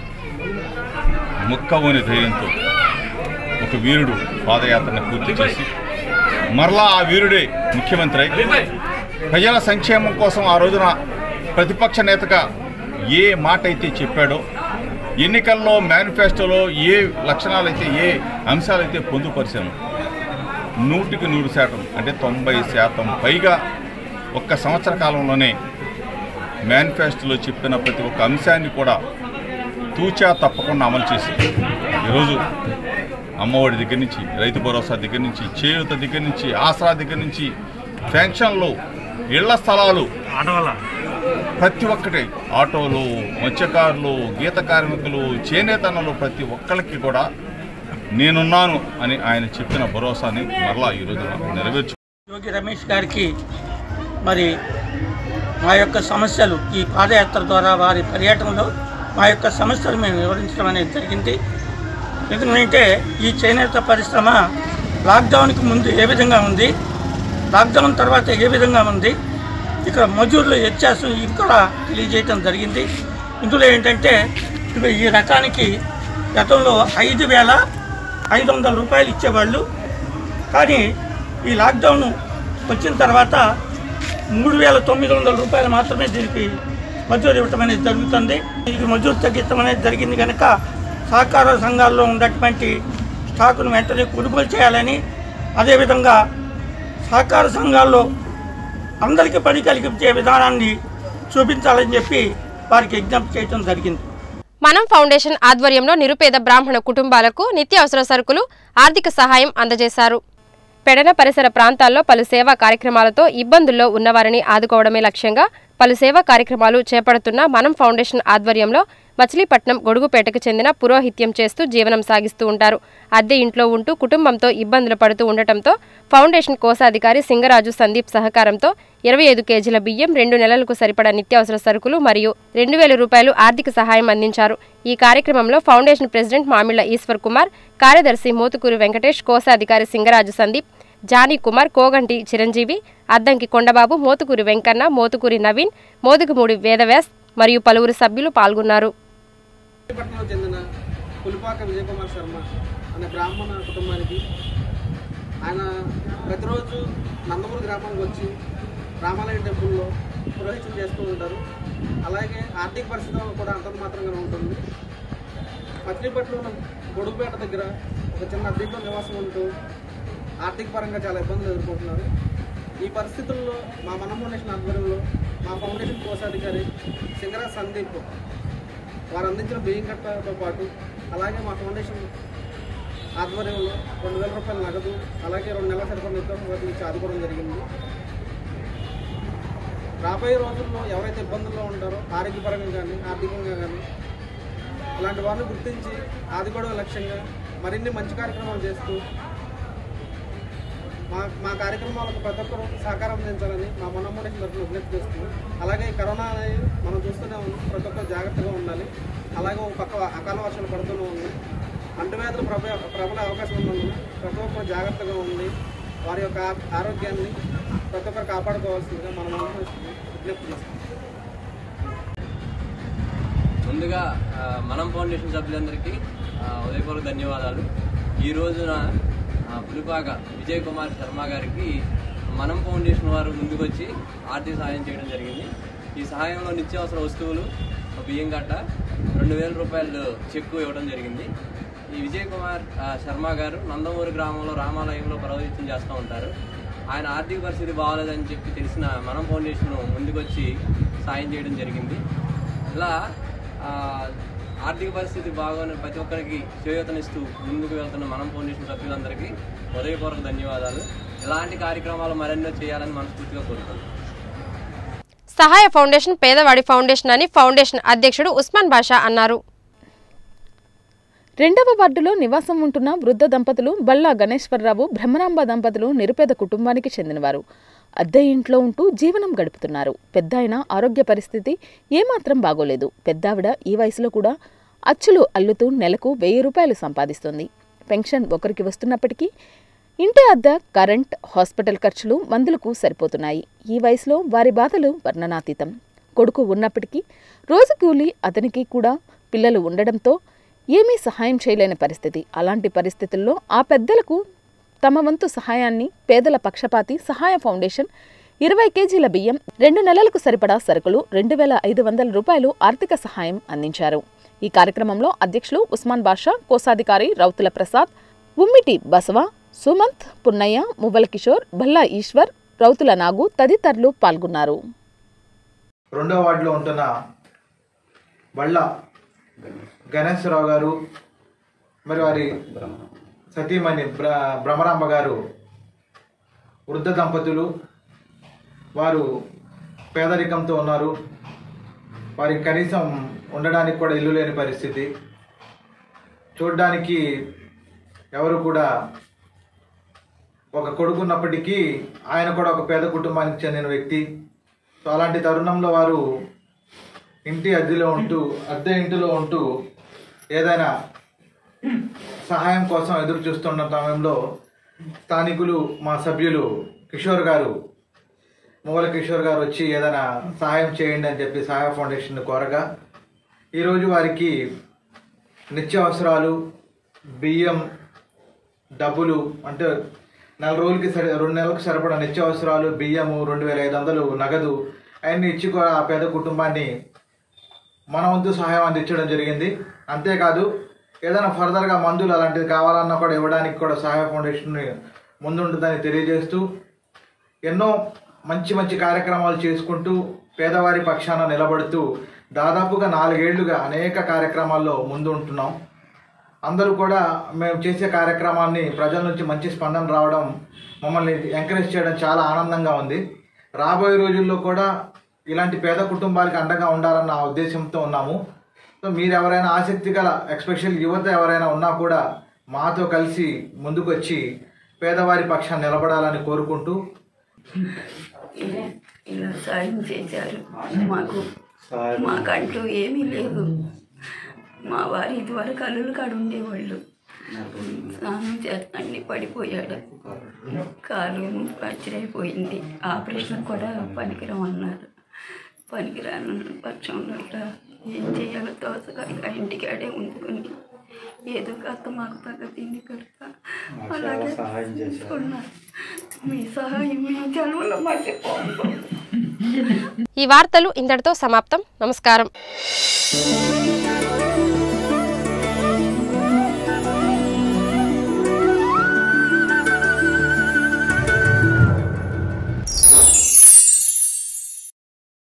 ముక్కవని ధైర్యంతో ఒక వీరుడు పాదయాత్రను పూర్తి చేసి మరలా ఆ వీరుడే ముఖ్యమంత్రి అయి ప్రజల సంక్షేమం కోసం ఆ రోజున ప్రతిపక్ష నేతగా ఏ మాట అయితే చెప్పాడో ఎన్నికల్లో మేనిఫెస్టోలో ఏ లక్షణాలైతే ఏ అంశాలైతే పొందుపరిచాను నూటికి నూరు శాతం అంటే తొంభై శాతం పైగా ఒక్క సంవత్సర కాలంలోనే మేనిఫెస్టోలో చెప్పిన ప్రతి ఒక్క అంశాన్ని కూడా తూచా తప్పకుండా అమలు చేసి ఈరోజు అమ్మఒడి దగ్గర నుంచి రైతు భరోసా దగ్గర నుంచి చేయూత దగ్గర నుంచి ఆసరా దగ్గర నుంచి పెన్షన్లు ఇళ్ల స్థలాలు ప్రతి ఒక్కటి ఆటోలు మత్స్యకారులు గీత కార్మికులు చేనేతన్నలు ప్రతి ఒక్కరికి కూడా నేనున్నాను అని ఆయన చెప్పిన భరోసాని మరలా ఈరోజు నెరవేర్చు యోగి రమేష్ గారికి మరి మా యొక్క సమస్యలు ఈ పాదయాత్ర ద్వారా వారి పర్యటనలో మా యొక్క సమస్యలు మేము వివరించడం అనేది జరిగింది ఎందుకంటే ఈ చేనేత పరిశ్రమ లాక్డౌన్కి ముందు ఏ విధంగా ఉంది లాక్డౌన్ తర్వాత ఏ విధంగా ఉంది ఇక్కడ మజూర్ల వ్యత్యాసం ఇది కూడా తెలియజేయటం జరిగింది ఇందులో ఏంటంటే ఇవి ఈ రకానికి గతంలో ఐదు వేల ఐదు వందల రూపాయలు ఇచ్చేవాళ్ళు కానీ ఈ లాక్డౌన్ వచ్చిన తర్వాత మూడు వేల తొమ్మిది వందల రూపాయలు మాత్రమే దీనికి మజూరు ఇవ్వటం అనేది జరుగుతుంది ఇది మజూరు తగ్గించడం అనేది జరిగింది కనుక సహకార సంఘాల్లో ఉన్నటువంటి స్టాకును వెంటనే కొనుగోలు చేయాలని అదేవిధంగా సహకార సంఘాల్లో అందరికీ పని కలిగించే విధానాన్ని చూపించాలని చెప్పి వారికి విజ్ఞప్తి చేయడం జరిగింది మనం ఫౌండేషన్ ఆధ్వర్యంలో నిరుపేద బ్రాహ్మణ కుటుంబాలకు నిత్యావసర సరుకులు ఆర్థిక సహాయం అందజేశారు పెడన పరిసర ప్రాంతాల్లో పలు సేవా కార్యక్రమాలతో ఇబ్బందుల్లో ఉన్నవారిని ఆదుకోవడమే లక్ష్యంగా పలు సేవా కార్యక్రమాలు చేపడుతున్న మనం ఫౌండేషన్ ఆధ్వర్యంలో మచిలీపట్నం గొడుగుపేటకు చెందిన పురోహిత్యం చేస్తూ జీవనం సాగిస్తూ ఉంటారు అద్దె ఇంట్లో ఉంటూ కుటుంబంతో ఇబ్బందులు పడుతూ ఉండటంతో ఫౌండేషన్ కోశాధికారి సింగరాజు సందీప్ సహకారంతో ఇరవై ఐదు కేజీల బియ్యం రెండు నెలలకు సరిపడా నిత్యావసర సరుకులు మరియు రెండు వేల రూపాయలు ఆర్థిక సహాయం అందించారు ఈ కార్యక్రమంలో ఫౌండేషన్ ప్రెసిడెంట్ మామిళ్ల ఈశ్వర్ కుమార్ కార్యదర్శి మోతుకూరి వెంకటేష్ కోశాధికారి సింగరాజు సందీప్ జానీ కుమార్ కోగంటి చిరంజీవి అద్దంకి కొండబాబు మోతుకూరి వెంకన్న మోతుకూరి నవీన్ మోదుగుమూడి వేదవ్యాస్ మరియు పలువురు సభ్యులు పాల్గొన్నారు విశాఖపట్నంలో చెందిన పులిపాక విజయకుమార్ శర్మ అనే బ్రాహ్మణ కుటుంబానికి ఆయన ప్రతిరోజు నందమూరి గ్రామానికి వచ్చి రామాలయం టెంపుల్లో పురోహితం చేస్తూ ఉంటారు అలాగే ఆర్థిక పరిస్థితి కూడా అంతంత మాత్రంగానే ఉంటుంది మచిలీపట్నంలో గొడుగుపేట దగ్గర ఒక చిన్న అద్దెంట్లో నివాసం ఉంటూ ఆర్థిక పరంగా చాలా ఇబ్బందులు ఎదుర్కొంటున్నారు ఈ పరిస్థితుల్లో మా మన ఫౌండేషన్ ఆధ్వర్యంలో మా ఫౌండేషన్ కోశాధికారి సింగరాజ్ సందీప్ వారు అందించిన బియ్యం కట్టతో పాటు అలాగే మా ఫౌండేషన్ ఆధ్వర్యంలో రెండు వేల రూపాయల నగదు అలాగే రెండు నెలల సరిపడిన నిత్యావసర ఇచ్చి ఆదుకోవడం జరిగింది రాబోయే రోజుల్లో ఎవరైతే ఇబ్బందుల్లో ఉంటారో ఆరోగ్యపరంగా కానీ ఆర్థికంగా కానీ ఇలాంటి వారిని గుర్తించి ఆదుకోవడం లక్ష్యంగా మరిన్ని మంచి కార్యక్రమాలు చేస్తూ మా మా కార్యక్రమాలకు ప్రతి ఒక్కరూ సహకారం అందించాలని మా మన ఫౌండేషన్ తరఫున విజ్ఞప్తి చేస్తున్నాం అలాగే ఈ కరోనా అనేది మనం చూస్తూనే ఉన్నాం ప్రతి ఒక్కరు జాగ్రత్తగా ఉండాలి అలాగే ఒక పక్క అకాల వర్షాలు పడుతూనే ఉన్నాయి అంటువ్యాధులు ప్రబ ప్రబల అవకాశం ఉన్నందున ప్రతి ఒక్కరు జాగ్రత్తగా ఉండి వారి యొక్క ఆ- ఆరోగ్యాన్ని ప్రతి ఒక్కరు కాపాడుకోవాల్సిందిగా మనం విజ్ఞప్తి చేస్తున్నాం ముందుగా ఆ, మనం ఫౌండేషన్ సభ్యులందరికీ ఆ, ఉదయపూర్వక ధన్యవాదాలు ఈ రోజున ఆ, పులిపాక విజయ్ కుమార్ శర్మ గారికి మనం ఫౌండేషన్ వారు ముందుకొచ్చి ఆర్థిక సహాయం చేయడం జరిగింది ఈ సహాయంలో నిత్యావసర వస్తువులు ఒక బియ్యం కట్ట రెండు వేల రూపాయలు చెక్కు ఇవ్వడం జరిగింది ఈ విజయ్ కుమార్ ఆ, శర్మ గారు నందమూరి గ్రామంలో రామాలయంలో ప్రవహితం చేస్తూ ఉంటారు ఆయన ఆర్థిక పరిస్థితి బాగోలేదని చెప్పి తెలిసిన మనం ఫౌండేషన్ ముందుకొచ్చి సాయం చేయడం జరిగింది ఇలా ఆ, ఆర్థిక పరిస్థితి బాగోని ప్రతి ఒక్కరికి చేయూతనిస్తూ ముందుకు వెళ్తున్న మనం ఫౌండేషన్ సభ్యులందరికీ హృదయపూర్వక ధన్యవాదాలు ఇలాంటి కార్యక్రమాలు మరెన్నో చేయాలని మనస్ఫూర్తిగా కోరుతున్నాను సహాయ ఫౌండేషన్ పేదవాడి ఫౌండేషన్ అని ఫౌండేషన్ అధ్యక్షుడు ఉస్మాన్ బాషా అన్నారు రెండవ వార్డులో నివాసం ఉంటున్న వృద్ధ దంపతులు బల్లా గణేశ్వరరావు బ్రహ్మరాంబ దంపతులు నిరుపేద కుటుంబానికి చెందినవారు అద్దె ఇంట్లో ఉంటూ జీవనం గడుపుతున్నారు పెద్దాయన ఆరోగ్య పరిస్థితి ఏమాత్రం బాగోలేదు పెద్దావిడ ఈ వయసులో కూడా అచ్చులు అల్లుతూ నెలకు వెయ్యి రూపాయలు సంపాదిస్తుంది పెన్షన్ ఒకరికి వస్తున్నప్పటికీ ఇంటి అద్దె కరెంట్ హాస్పిటల్ ఖర్చులు మందులకు సరిపోతున్నాయి ఈ వయసులో వారి బాధలు వర్ణనాతీతం కొడుకు ఉన్నప్పటికీ రోజు కూలి అతనికి కూడా పిల్లలు ఉండడంతో ఏమీ సహాయం చేయలేని పరిస్థితి అలాంటి పరిస్థితుల్లో ఆ పెద్దలకు తమ వంతు సహాయాన్ని పేదల పక్షపాతి సహాయ ఫౌండేషన్ ఇరవై కేజీల బియ్యం రెండు నెలలకు సరిపడా సరుకులు రెండు వేల ఐదు వందల రూపాయలు ఆర్థిక సహాయం అందించారు ఈ కార్యక్రమంలో అధ్యక్షులు ఉస్మాన్ బాషా కోశాధికారి రౌతుల ప్రసాద్ ఉమ్మిటి బసవ సుమంత్ పున్నయ్య మువ్వల కిషోర్ భల్లా ఈశ్వర్ రౌతుల నాగు తదితరులు పాల్గొన్నారు రెండో వార్డులో ఉంటున్న బళ్ళ గణేశ్వరరావు గారు మరి వారి సతీమణి బ్ర భ్రమరాంబ గారు వృద్ధ దంపతులు వారు పేదరికంతో ఉన్నారు వారికి కనీసం ఉండడానికి కూడా ఇల్లు లేని పరిస్థితి చూడడానికి ఎవరు కూడా ఒక కొడుకున్నప్పటికీ ఆయన కూడా ఒక పేద కుటుంబానికి చెందిన వ్యక్తి సో అలాంటి తరుణంలో వారు ఇంటి అద్దెలో ఉంటూ అద్దె ఇంటిలో ఉంటూ ఏదైనా సహాయం కోసం ఎదురు చూస్తున్న సమయంలో స్థానికులు మా సభ్యులు కిషోర్ గారు మూల కిషోర్ గారు వచ్చి ఏదైనా సహాయం చేయండి అని చెప్పి సహాయ ఫౌండేషన్ కోరగా ఈరోజు వారికి నిత్యావసరాలు బియ్యం డబ్బులు అంటే నెల రోజులకి సరి రెండు నెలలకు సరిపడా నిత్యావసరాలు బియ్యము రెండు వేల ఐదు వందలు నగదు అవన్నీ ఇచ్చి కూడా ఆ పేద కుటుంబాన్ని మన వంతు సహాయం అందించడం జరిగింది అంతేకాదు ఏదైనా ఫర్దర్గా మందులు అలాంటివి కావాలన్నా కూడా ఇవ్వడానికి కూడా సహాయ ఫౌండేషన్ ముందుంటుందని తెలియజేస్తూ ఎన్నో మంచి మంచి కార్యక్రమాలు చేసుకుంటూ పేదవారి పక్షాన నిలబడుతూ దాదాపుగా నాలుగేళ్లుగా అనేక కార్యక్రమాల్లో ముందు ఉంటున్నాం అందరూ కూడా మేము చేసే కార్యక్రమాన్ని ప్రజల నుంచి మంచి స్పందన రావడం మమ్మల్ని ఎంకరేజ్ చేయడం చాలా ఆనందంగా ఉంది రాబోయే రోజుల్లో కూడా ఇలాంటి పేద కుటుంబాలకు అండగా ఉండాలన్న ఉద్దేశంతో ఉన్నాము సో మీరు ఎవరైనా ఆసక్తి గల ఎక్స్పెషల్ యువత ఎవరైనా ఉన్నా కూడా మాతో కలిసి ముందుకొచ్చి పేదవారి పక్షాన్ని నిలబడాలని కోరుకుంటూ ఇలా ఇలా సాయం చేశారు మాకు మాకంటూ ఏమీ లేదు మా వారి ఇదివరకు అల్లులు కాడు ఉండేవాళ్ళు స్నానం చేస్తా అన్ని పడిపోయాడు కాలు ఫ్రాక్చర్ అయిపోయింది ఆపరేషన్ కూడా పనికిరామన్నారు పనికిరాని పక్షంలో ఏం చేయాలో తోచగా ఇంటికాడే ఉంచుకొని ఏదో కాస్త మాకు తగ్గ తిండి కడతా అలాగే చూసుకున్నారు మీ సహాయం మీ జన్మలో మర్చిపోదు ఈ వార్తలు ఇంతటితో సమాప్తం నమస్కారం